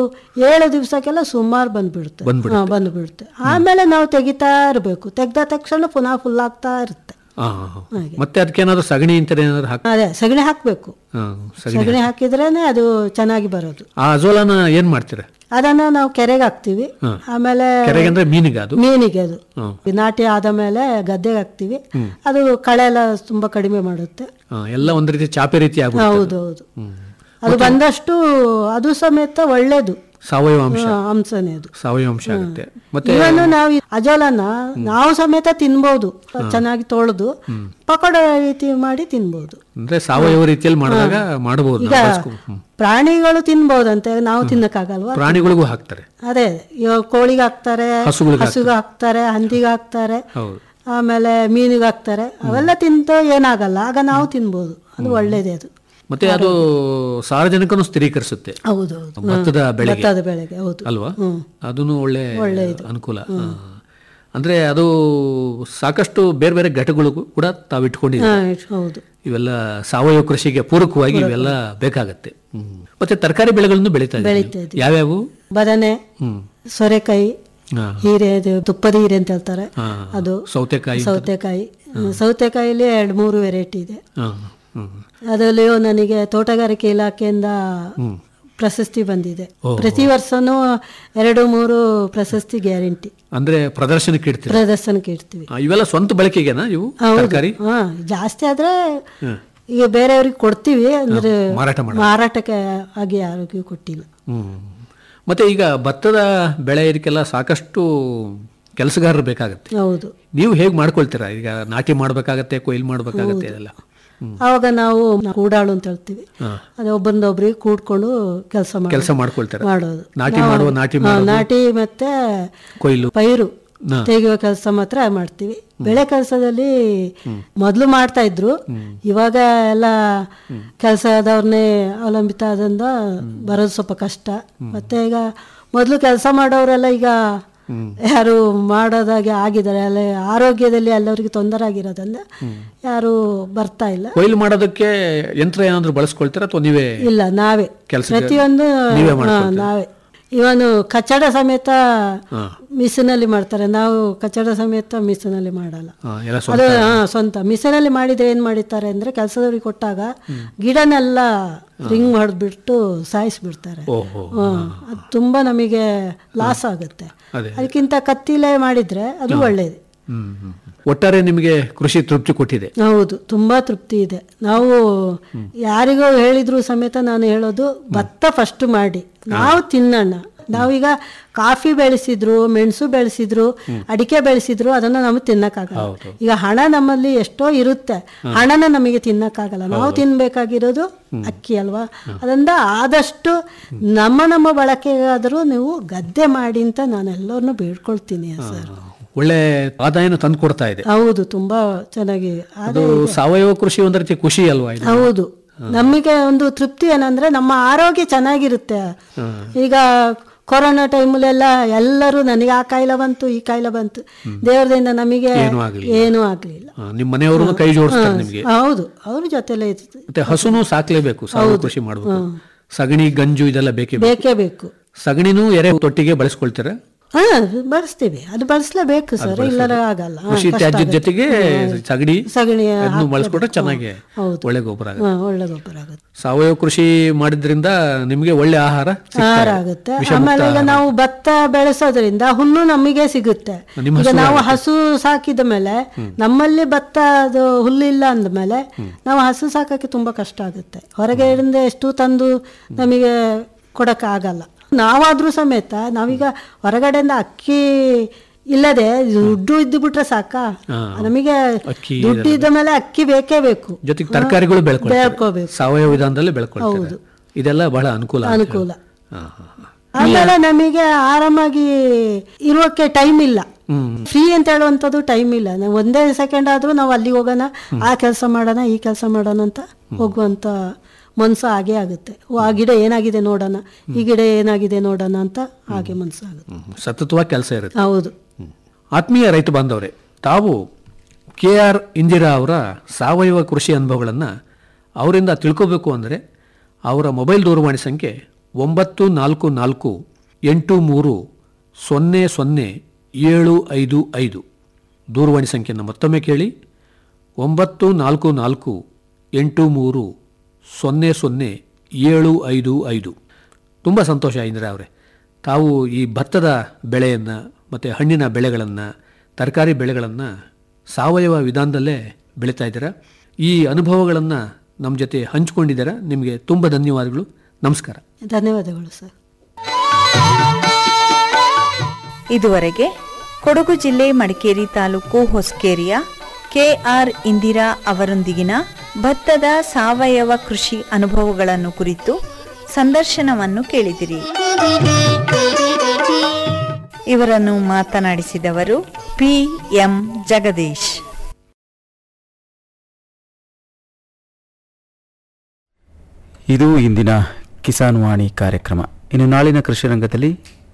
ಏಳು ದಿವಸಕ್ಕೆಲ್ಲ ಸುಮಾರು ಬಂದ್ಬಿಡುತ್ತೆ ಬಂದ್ಬಿಡುತ್ತೆ. ಹಾ, ಬಂದ್ಬಿಡುತ್ತೆ ಆಮೇಲೆ ನಾವು ತೆಗಿತಾ ಇರಬೇಕು ತೆಗ್ದ ತಕ್ಷಣ ಪುನಃ ಫುಲ್ ಆಗ್ತಾ ಇರುತ್ತೆ ಆ, ಮತ್ತೆ ಅದಕ್ಕೇನಾದ್ರು ಸಗಣಿ ಇಂತ ಏನಾದ್ರು ಹಾಕಿ ಅದೇ ಸಗಣಿ ಹಾಕ್ಬೇಕು ಸಗಣಿ ಸಗಣಿ ಹಾಕಿದ್ರೇನೆ ಅದು ಚೆನ್ನಾಗಿ ಬರೋದು ಆ ಅಜೋಲಾನ ಏನ್ ಮಾಡ್ತೀರಾ ಅದನ್ನ ನಾವು ಕೆರೆಗೆ ಹಾಕ್ತಿವಿ ಹ್ಮ್. ಆಮೇಲೆ ಕೆರೆಗೆ ಅಂದ್ರೆ ಮೀನಿಗೆ ಅದು ಮೀನಿಗೆ ಅದು ಹ್ಮ್. ನಾಟಿ ಆದ ಮೇಲೆ ಗದ್ದೆಗೆ ಹಾಕ್ತಿವಿ ಅದು ಕಳೆ ಎಲ್ಲ ತುಂಬಾ ಕಡಿಮೆ ಮಾಡುತ್ತೆ ಆ, ಎಲ್ಲ ಒಂದ್ ರೀತಿ ಚಾಪೆ ರೀತಿ ಆಗ್ಬಿಡುತ್ತೆ ಅದು. ಹೌದು ಹೌದು ಅದು ಬಂದಷ್ಟು ಅದು ಸಮೇತ ಒಳ್ಳೇದು ಸಾವಯವ ಅಂಶ ಹಾ, ಅಂಶನೇ ಅದು ಸಾವಯವ ಅಂಶ ಆಗುತ್ತೆ ಮತ್ತೆ ಇವನ್ನು ನಾವು ಈ ಅಜೋಲನ ನಾವು ಸಮೇತ ತಿನ್ಬೋದು ಚೆನ್ನಾಗಿ ತೊಳೆದು ಪಕೋಡ ರೀತಿ ಮಾಡಿ ತಿನ್ಬೋದು ಅಂದ್ರೆ ಸಾವಯವ ರೀತಿಯಲ್ಲಿ ಮಾಡಿದಾಗ ಮಾಡಬಹುದು ಈಗ ಪ್ರಾಣಿಗಳು ತಿನ್ಬೋದಂತೆ ನಾವು ತಿನ್ನಕ್ಕಾಗಲ್ವಾ ಪ್ರಾಣಿಗಳಿಗೂ ಹಾಕ್ತಾರೆ ಅದೇ ಇವಾಗ ಕೋಳಿಗೆ ಹಾಕ್ತಾರೆ ಹಸುಗಳ್ಗೆ ಹಸುಗೆ ಹಾಕ್ತಾರೆ ಹಂದಿಗೆ ಹಾಕ್ತಾರೆ ಹೌದು ಆಮೇಲೆ ಮೀನಿಗೆ ಹಾಕ್ತಾರೆ ಅವೆಲ್ಲ ತಿಂತ ಏನಾಗಲ್ಲ ಆಗ ನಾವು ತಿನ್ಬೋದು ಅದು ಒಳ್ಳೇದೇ ಅದು ಮತ್ತೆ ಅದು ಸಾರ್ವಜನಿಕನು ಸ್ಥಿರೀಕರಿಸುತ್ತೆ ಹೌದು ಹೌದು ಭತ್ತದ ಬೆಳೆಗೆ ಭತ್ತದ ಬೆಳೆಗೆ ಹೌದು ಅಲ್ವಾ ಅದನ್ನು ಒಳ್ಳೆ ಅನುಕೂಲ ಆ. ಅಂದ್ರೆ ಅದು ಸಾಕಷ್ಟು ಬೇರೆ ಬೇರೆ ಘಟಕಗಳು ಕೂಡ ತಾವು ಇಟ್ಕೊಂಡಿದ್ದೀವಿ ಹಾ, ಹೌದು ಇವೆಲ್ಲ ಸಾವಯವ ಕೃಷಿಗೆ ಪೂರಕವಾಗಿ ಇವೆಲ್ಲ ಬೇಕಾಗತ್ತೆ ಹ್ಮ್. ಮತ್ತೆ ತರಕಾರಿ ಬೆಳೆಗಳನ್ನು ಬೆಳೀತಾ ಬೆಳೀತಾ ಇದ್ದೀವಿ ಯಾವ್ಯಾವು ಬದನೆ ಹ್ಮ್ ಸೋರೆಕಾಯಿ ಹಾ. ಹೀರೆ ಅದು ತುಪ್ಪದ ಹೀರೆ ಅಂತ ಹೇಳ್ತಾರೆ ಹಾ. ಅದು ಸೌತೆಕಾಯಿ ಅಂತ- ಸೌತೆಕಾಯಿ ಸೌತೆಕಾಯಿಲಿ ಎರಡು ಮೂರು ವೆರೈಟಿ ಇದೆ ಹಾ. ಹ್ಮ್. ಅದರಲ್ಲಿಯೂ ನನಗೆ ತೋಟಗಾರಿಕೆ ಇಲಾಖೆಯಿಂದ ಪ್ರಶಸ್ತಿ ಬಂದಿದೆ ಪ್ರತಿ ವರ್ಷನೂ ಎರಡು ಮೂರು ಪ್ರಶಸ್ತಿ ಗ್ಯಾರಂಟಿ ಅಂದ್ರೆ ಪ್ರದರ್ಶನಕ್ಕೆ ಇಡ್ತೀರಾ ಪ್ರದರ್ಶನಕ್ಕೆ ಇಡ್ತೀವಿ ಆ, ಇವೆಲ್ಲ ಸ್ವಂತ ಬಳಕೆಗೆನಾ ಇವು ಹೌದು ತರಕಾರಿ ಹಾ ಜಾಸ್ತಿ ಆದ್ರೆ ಈಗ ಬೇರೆಯವ್ರಿಗೆ ಕೊಡ್ತೀವಿ ಅಂದ್ರೆ ಮಾರಾಟ ಮಾಡ ಮಾರಾಟಕ್ಕೆ ಆಗಿ ಯಾರಿಗೂ ಕೊಟ್ಟಿಲ್ಲ ಹ್ಮ್ ಮತ್ತೆ ಈಗ ಭತ್ತದ ಬೆಳೆ ಇದಕ್ಕೆಲ್ಲ ಸಾಕಷ್ಟು ಕೆಲಸಗಾರರು ಬೇಕಾಗತ್ತೆ ಹೌದು ನೀವು ಹೇಗೆ ಮಾಡ್ಕೊಳ್ತೀರಾ ಈಗ ನಾಟಿ ಮಾಡ್ಬೇಕಾಗತ್ತೆ ಕೊಯ್ಲು ಮಾಡ್ಬೇಕಾಗತ್ತೆ ಇದೆಲ್ಲ ಅವಾಗ ನಾವು ಕೂಡಾಳು ಅಂತ ಹೇಳ್ತೀವಿ ಹಾ. ಅದು ಒಬ್ಬರಿಂದ ಒಬ್ರಿಗೆ ಕೂಡ್ಕೊಂಡು ಕೆಲಸ ಕೆಲಸ ಮಾಡ್ಕೊಳ್ತೀರಾ ಮಾಡೋದು ನಾಟಿ ನಾವು- ಮಾಡುವ ನಾಟಿ ಹಾ, ಮಾಡೋದು ನಾಟಿ ಮತ್ತೆ ಕೊಯ್ಲು ಪೈರು ಹಾ. ತೆಗೆಯುವ ಕೆಲಸ ಮಾತ್ರ ಮಾಡ್ತೀವಿ ಬೆಳೆ ಕೆಲಸದಲ್ಲಿ ಮೊದಲು ಮಾಡ್ತಾ ಇದ್ರು ಇವಾಗ ಎಲ್ಲ ಕೆಲಸದವ್ರನ್ನೇ ಅವಲಂಬಿತ ಆದ್ರಿಂದ ಬರೋದು ಸ್ವಲ್ಪ ಕಷ್ಟ ಮತ್ತೆ ಈಗ ಮೊದಲು ಕೆಲಸ ಮಾಡೋರೆಲ್ಲ ಈಗ ಯಾರು ಮಾಡೋದಾಗೆ ಆಗಿದ್ದಾರೆ ಅಲ್ಲ ಆರೋಗ್ಯದಲ್ಲಿ ಎಲ್ಲರಿಗೂ ತೊಂದರೆ ಆಗಿರೋದ್ರಿಂದ ಯಾರು ಬರ್ತಾ ಇಲ್ಲ ಕೊಯ್ಲು ಮಾಡೋದಕ್ಕೆ ಯಂತ್ರ ಏನಾದ್ರು ಬಳಸ್ಕೊಳ್ತೀರಾ ಅಥವಾ ನೀವೇ ಇಲ್ಲ ನಾವೇ ಕೆಲ್ಸ ಪ್ರತಿಯೊಂದು ನೀವೇ ಹಾ, ಮಾಡ್ಕೊಳ್ತೀರಾ? ನಾವೇ ಇವನು ಕಚಡ ಸಮೇತ ಹಾ. ಮಿಷಿನಲ್ಲಿ ಮಾಡ್ತಾರೆ ನಾವು ಕಚಡ ಸಮೇತ ಮಿಷಿನಲ್ಲಿ ಮಾಡಲ್ಲ ಹಾ, ಎಲ್ಲ ಅದು ಸ್ವಂತ ಹಾ, ಸ್ವಂತ ಮಿಷಿನಲ್ಲಿ ಮಾಡಿದ್ರೆ ಏನ್ ಮಾಡಿದ್ದಾರೆ ಅಂದ್ರೆ ಕೆಲಸದವ್ರಿಗೆ ಕೊಟ್ಟಾಗ ಗಿಡನೆಲ್ಲ ರಿಂಗ್ ಮಾಡಿಬಿಟ್ಟು ಸಾಯಿಸ್ಬಿಡ್ತಾರೆ ಓಹೋ ಹಾ, ಅದು ತುಂಬಾ ನಮಗೆ ಲಾಸ್ ಆಗುತ್ತೆ ಅದೇ ಅದಕ್ಕಿಂತ ಕತ್ತಿಲೆ ಮಾಡಿದ್ರೆ ಅದು ಒಳ್ಳೇದು ಹ್ಮ್ ಹ್ಮ್. ಒಟ್ಟಾರೆ ನಿಮಗೆ ಕೃಷಿ ತೃಪ್ತಿ ಕೊಟ್ಟಿದೆ ಹೌದು ತುಂಬಾ ತೃಪ್ತಿ ಇದೆ ನಾವು ಯಾರಿಗೋ ಹೇಳಿದ್ರು ಸಮೇತ ನಾನು ಹೇಳೋದು ಭತ್ತ ಫಸ್ಟ್ ಮಾಡಿ ನಾವು ತಿನ್ನೋಣ ನಾವೀಗ ಕಾಫಿ ಬೆಳೆಸಿದ್ರು ಮೆಣಸು ಬೆಳೆಸಿದ್ರು ಅಡಿಕೆ ಬೆಳೆಸಿದ್ರು ಅದನ್ನ ನಮಗೆ ತಿನ್ನಕ್ಕಾಗಲ್ಲ ಈಗ ಹಣ ನಮ್ಮಲ್ಲಿ ಎಷ್ಟೋ ಇರುತ್ತೆ ಹಣನ ನಮಗೆ ತಿನ್ನಕ್ಕಾಗಲ್ಲ ನಾವು ತಿನ್ಬೇಕಾಗಿರೋದು ಅಕ್ಕಿ ಅಲ್ವಾ ಅದರಿಂದ ಆದಷ್ಟು ನಮ್ಮ ನಮ್ಮ ಬಳಕೆಗಾದರೂ ನೀವು ಗದ್ದೆ ಮಾಡಿ ಅಂತ ನಾನು ಎಲ್ಲರನ್ನೂ ಬೇಡ್ಕೊಳ್ತೀನಿ ಸರ್ ಒಳ್ಳೆ ಆದಾಯನ ತಂದು ಕೊಡ್ತಾ ಇದೆ ಹೌದು ತುಂಬಾ ಚೆನ್ನಾಗಿ ಅದು ಸಾವಯವ ಕೃಷಿ ಒಂದ್ ರೀತಿ ಖುಷಿ ಅಲ್ವಾ ಇದು ಹೌದು ನಮಗೆ ಒಂದು ತೃಪ್ತಿ ಏನಂದ್ರೆ ನಮ್ಮ ಆರೋಗ್ಯ ಚೆನ್ನಾಗಿರುತ್ತೆ ಈಗ ಕೊರೋನಾ ಟೈಮಲ್ಲೆಲ್ಲ ಎಲ್ಲರೂ ನನಗೆ ಆ ಕಾಯಿಲೆ ಬಂತು ಈ ಕಾಯಿಲೆ ಬಂತು ದೇವರದಿಂದ ನಮಗೆ ಏನೂ ಆಗ್ಲಿಲ್ಲ. ಏನೂ ಆಗ್ಲಿಲ್ಲ ಹಾ, ನಿಮ್ ಮನೆಯವರು ಕೈ ಜೋಡಿಸ್ತಾರೆ ನಿಮ್ಗೆ ಹೌದು ಅವ್ರ ಜೊತೆಲೇ ಇತ್ತು ಮತ್ತೆ ಹಸುನು ಸಾಕ್ಲೇಬೇಕು ಸಾವಯವ ಕೃಷಿ ಮಾಡ್ಬೇಕು ಸಗಣಿ ಗಂಜು ಇದೆಲ್ಲ ಬೇಕೇ ಬೇಕು ಬೇಕೇ ಬೇಕು ಸಗಣಿನೂ ಎರೆ ತೊಟ್ಟಿಗೆ ಬಳಸ್ಕೊಳ್ತೀರಾ ಹಾ ಬಳಸ್ತೀವಿ ಅದು ಬಳಸಲೇಬೇಕು ಸರ್ ಇಲ್ಲರ ಆಗಲ್ಲ ಹಾ, ಕೃಷಿ ಕಷ್ಟ ತ್ಯಾಜ್ಯದ ಆಗುತ್ತೆ. ಜೊತೆಗೆ ಸಗಣಿ ಸಗಣಿ ಅದನ್ನು ಹಾಕ್ಲೇಬೇಕು. ಬಳಸ್ಕೊಟ್ರೆ ಚೆನ್ನಾಗಿ ಹೌದು. ಒಳ್ಳೆ ಗೊಬ್ಬರ ಆಗುತ್ತೆ ಹಾ, ಒಳ್ಳೆ ಗೊಬ್ಬರ ಆಗುತ್ತೆ ಸಾವಯವ ಕೃಷಿ ಮಾಡಿದ್ರಿಂದ ನಿಮ್ಗೆ ಒಳ್ಳೆ ಆಹಾರ ಸಿಗ್ತಾ ಆಹಾರ ಇದೆ. ಆಗುತ್ತೆ ವಿಷಮುಕ್ತ ಆಮೇಲೆ ಈಗ ಆಹಾರ. ನಾವು ಭತ್ತ ಬೆಳೆಸೋದ್ರಿಂದ ಹುಲ್ಲು ನಮಗೆ ಸಿಗುತ್ತೆ ನಿಮ್ಮ ಈಗ ಹಸು ನಾವು ಆಗುತ್ತೆ. ಹಸು ಸಾಕಿದ ಮೇಲೆ ನಮ್ಮಲ್ಲಿ ಭತ್ತ ಅದು ಹುಲ್ಲು ಇಲ್ಲ ಅಂದಮೇಲೆ ನಾವು ಹಸು ಸಾಕಕ್ಕೆ ತುಂಬಾ ಕಷ್ಟ ಆಗುತ್ತೆ ಹೊರಗಡೆಯಿಂದ ಎಷ್ಟು ತಂದು ನಮಗೆ ಕೊಡಕ್ಕೆ ಆಗಲ್ಲ ನಾವಾದ್ರೂ ಸಮೇತ ನಾವೀಗ ಹೊರಗಡೆಯಿಂದ ಅಕ್ಕಿ ಇಲ್ಲದೆ ದುಡ್ಡು ಇದ್ದು ಬಿಟ್ರೆ ಸಾಕಾ ಹಾ. ನಮಗೆ ಅಕ್ಕಿ ದುಡ್ಡು ಇದ್ದ ಮೇಲೆ ಅಕ್ಕಿ ಬೇಕೇ ಬೇಕು ಜೊತೆಗೆ ತರಕಾರಿಗಳು ಬೆಳ್ಕೊಳ್ತಾರೆ ಬೆಳ್ಕೋಬೇಕು ಸಾವಯವ ವಿಧಾನದಲ್ಲಿ ಬೆಳ್ಕೊಳ್ತಾರೆ ಇದೆಲ್ಲ ಬಹಳ ಅನುಕೂಲ ಅಂತ ಅನುಕೂಲ ಹೇಳಿ. ಹಾ, ಹಾ, ಹಾ. ಆಮೇಲೆ ನಮಗೆ ಆರಾಮಾಗಿ ಇರೋಕೆ ಟೈಮ್ ಇಲ್ಲ ಫ್ರೀ ಅಂತ ಹೇಳುವಂಥದ್ದು ಟೈಮ್ ಇಲ್ಲ ನಾವು ಒಂದೇ ಸೆಕೆಂಡ್ ಆದ್ರೂ ನಾವು ಅಲ್ಲಿಗೆ ಹೋಗೋಣ ಆ ಕೆಲಸ ಮಾಡೋಣ ಈ ಕೆಲಸ ಮಾಡೋಣ ಅಂತ ಹೋಗುವಂತ ಮನ್ಸು ಹಾಗೆ ಆಗುತ್ತೆ ಓ ಆ ಗಿಡ ಏನಾಗಿದೆ ನೋಡೋಣ ಈ ಗಿಡ ಏನಾಗಿದೆ ನೋಡೋಣ ಅಂತ ಹಾಗೆ ಮನ್ಸು ಆಗುತ್ತೆ ಹ್ಮ್. ಸತತವಾಗಿ ಕೆಲಸ ಇರುತ್ತೆ ಹೌದು ಆತ್ಮೀಯ ರೈತ ಬಾಂಧವರೇ ತಾವು ಕೆ ಆರ್ ಇಂದಿರಾ ಅವರ ಸಾವಯವ ಕೃಷಿ ಅನುಭವಗಳನ್ನು ಅವರಿಂದ ತಿಳ್ಕೋಬೇಕು ಅಂದರೆ ಅವರ ಮೊಬೈಲ್ ದೂರವಾಣಿ ಸಂಖ್ಯೆ ಒಂಬತ್ತು ನಾಲ್ಕು ನಾಲ್ಕು ಎಂಟು ಮೂರು ಸೊನ್ನೆ ಸೊನ್ನೆ ಏಳು ಐದು ಐದು ದೂರವಾಣಿ ಸಂಖ್ಯೆಯನ್ನು ಮತ್ತೊಮ್ಮೆ ಕೇಳಿ ಒಂಬತ್ತು ನಾಲ್ಕು ನಾಲ್ಕು ಎಂಟು ಮೂರು ಸೊನ್ನೆ ಸೊನ್ನೆ ಏಳು ಐದು ಐದು ತುಂಬ ಸಂತೋಷ ಇಂದಿರಾ ಅವರೇ ತಾವು ಈ ಭತ್ತದ ಬೆಳೆಯನ್ನು ಮತ್ತು ಹಣ್ಣಿನ ಬೆಳೆಗಳನ್ನು ತರಕಾರಿ ಬೆಳೆಗಳನ್ನು ಸಾವಯವ ವಿಧಾನದಲ್ಲೇ ಬೆಳೀತಾ ಇದ್ದೀರಾ ಈ ಅನುಭವಗಳನ್ನು ನಮ್ಮ ಜೊತೆ ಹಂಚಿಕೊಂಡಿದ್ದೀರಾ ನಿಮಗೆ ತುಂಬ ಧನ್ಯವಾದಗಳು ನಮಸ್ಕಾರ ಧನ್ಯವಾದಗಳು ಸರ್ ಇದುವರೆಗೆ ಕೊಡಗು ಜಿಲ್ಲೆ ಮಡಿಕೇರಿ ತಾಲೂಕು ಹೊಸಕೇರಿಯ ಕೆಆರ್ ಇಂದಿರಾ ಅವರೊಂದಿಗಿನ ಭತ್ತದ ಸಾವಯವ ಕೃಷಿ ಅನುಭವಗಳನ್ನು ಕುರಿತು ಸಂದರ್ಶನವನ್ನು ಕೇಳಿದಿರಿ ಇವರನ್ನು ಮಾತನಾಡಿಸಿದವರು ಪಿ ಎಂ ಜಗದೀಶ್ ಇದು ಇಂದಿನ ಕಿಸಾನ್ ವಾಣಿ ಕಾರ್ಯಕ್ರಮ ಇನ್ನು ನಾಳಿನ ಕೃಷಿ ರಂಗದಲ್ಲಿ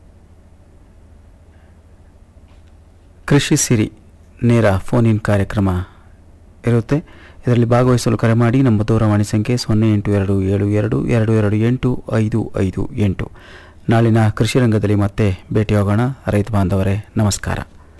ಕೃಷಿ ಸಿರಿ ನೇರ ಫೋನ್ ಇನ್ ಕಾರ್ಯಕ್ರಮ ಇರುತ್ತೆ ಇದರಲ್ಲಿ ಭಾಗವಹಿಸಲು ಕರೆ ಮಾಡಿ ನಮ್ಮ ದೂರವಾಣಿ ಸಂಖ್ಯೆ ಸೊನ್ನೆ ಎಂಟು ಎರಡು ಏಳು ಎರಡು ಎರಡು ಎರಡು ಎಂಟು ಐದು ಐದು ಎಂಟು ನಾಳಿನ ಕೃಷಿ ರಂಗದಲ್ಲಿ ಮತ್ತೆ ಭೇಟಿಯಾಗೋಣ ರೈತ ಬಾಂಧವರೇ ನಮಸ್ಕಾರ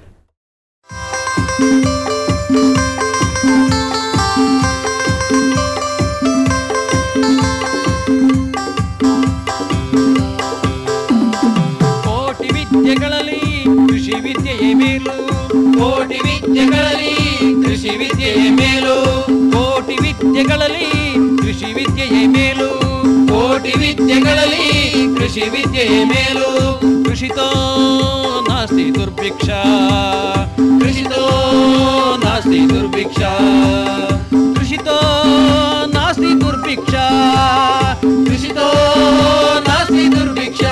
ಕೋಟಿ ವಿದ್ಯೆಗಳಲ್ಲಿ ಕೃಷಿ ವಿದ್ಯೆಯೇ ಮೇಲು ಕೋಟಿ ವಿದ್ಯೆಗಳಲ್ಲಿ ಕೃಷಿ ವಿದ್ಯೆಯೇ ಮೇಲು ಕೋಟಿ ವಿದ್ಯೆಗಳಲ್ಲಿ ಕೃಷಿ ವಿದ್ಯೆಯೇ ಮೇಲು ಕೋಟಿ ವಿದ್ಯೆಗಳಲ್ಲಿ ಕೃಷಿ ವಿದ್ಯೆಯೇ ಮೇಲು ಕೃಷಿತೋ ನಾಸ್ತಿ ದುರ್ಭಿಕ್ಷ ಕೃಷಿತೋ ನಾಸ್ತಿ ದುರ್ಭಿಕ್ಷ ಕೃಷಿತೋ ನಾಸ್ತಿ ದುರ್ಭಿಕ್ಷ ಕೃಷಿತೋ ನಾಸ್ತಿ ದುರ್ಭಿಕ್ಷ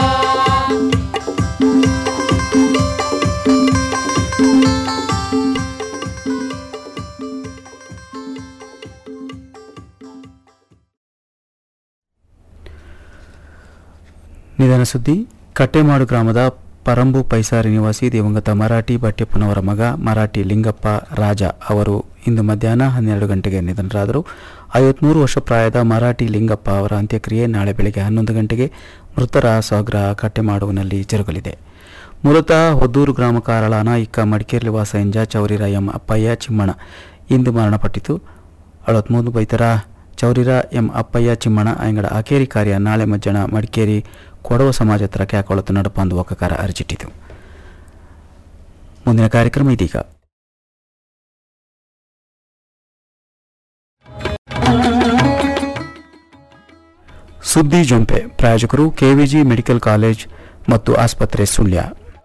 ನಿಧನ ಸುದ್ದಿ ಕಟ್ಟೆಮಾಡು ಗ್ರಾಮದ ಪರಂಬು ಪೈಸಾರಿ ನಿವಾಸಿ ದಿವಂಗತ ಮರಾಠಿ ಬಟ್ಟೆಪ್ಪನವರ ಮಗ ಮರಾಠಿ ಲಿಂಗಪ್ಪ ರಾಜ ಅವರು ಇಂದು ಮಧ್ಯಾಹ್ನ ಹನ್ನೆರಡು ಗಂಟೆಗೆ ನಿಧನರಾದರು ಐವತ್ಮೂರು ವರ್ಷ ಪ್ರಾಯದ ಮರಾಠಿ ಲಿಂಗಪ್ಪ ಅವರ ಅಂತ್ಯಕ್ರಿಯೆ ನಾಳೆ ಬೆಳಗ್ಗೆ ಹನ್ನೊಂದು ಗಂಟೆಗೆ ಮೃತರ ಸ್ವಗ್ರಹ ಕಟ್ಟೆಮಾಡುವಿನಲ್ಲಿ ಜರುಗಲಿದೆ ಮೂಲತಃ ಹೊದ್ದೂರು ಗ್ರಾಮ ಕಾರಳ ಅನಾಯಿಕ ಮಡಿಕೇರಿ ವಾಸ ಎಂಜ ಚೌರಿರ ಎಂ ಅಪ್ಪಯ್ಯ ಚಿಮ್ಮಣ ಇಂದು ಮರಣಪಟ್ಟಿತು ಅಳವತ್ಮೂರು ಬೈತರ ಚೌರಿರ ಎಂ ಅಪ್ಪಯ್ಯ ಚಿಮ್ಮಣ ಅಂಗಡ ಅಕೇರಿ ಕಾರ್ಯ ನಾಳೆ ಮಜ್ಜನ ಮಡಿಕೇರಿ ಕೊಡವ ಸಮಾಜ ಹತ್ರ ಕ್ಯಾಕೊಳತು ನಡಪಂದು ಒಕ್ಕಕಾರ ಅರಚಿಟ್ಟಿತು ಮುಂದಿನ ಕಾರ್ಯಕ್ರಮ ಇದೀಗ ಸುದ್ದಿ ಜೊಂಪೆ ಪ್ರಾಯೋಜಕರು ಕೆವಿಜಿ ಮೆಡಿಕಲ್ ಕಾಲೇಜ್ ಮತ್ತು ಆಸ್ಪತ್ರೆ ಸುಳ್ಯ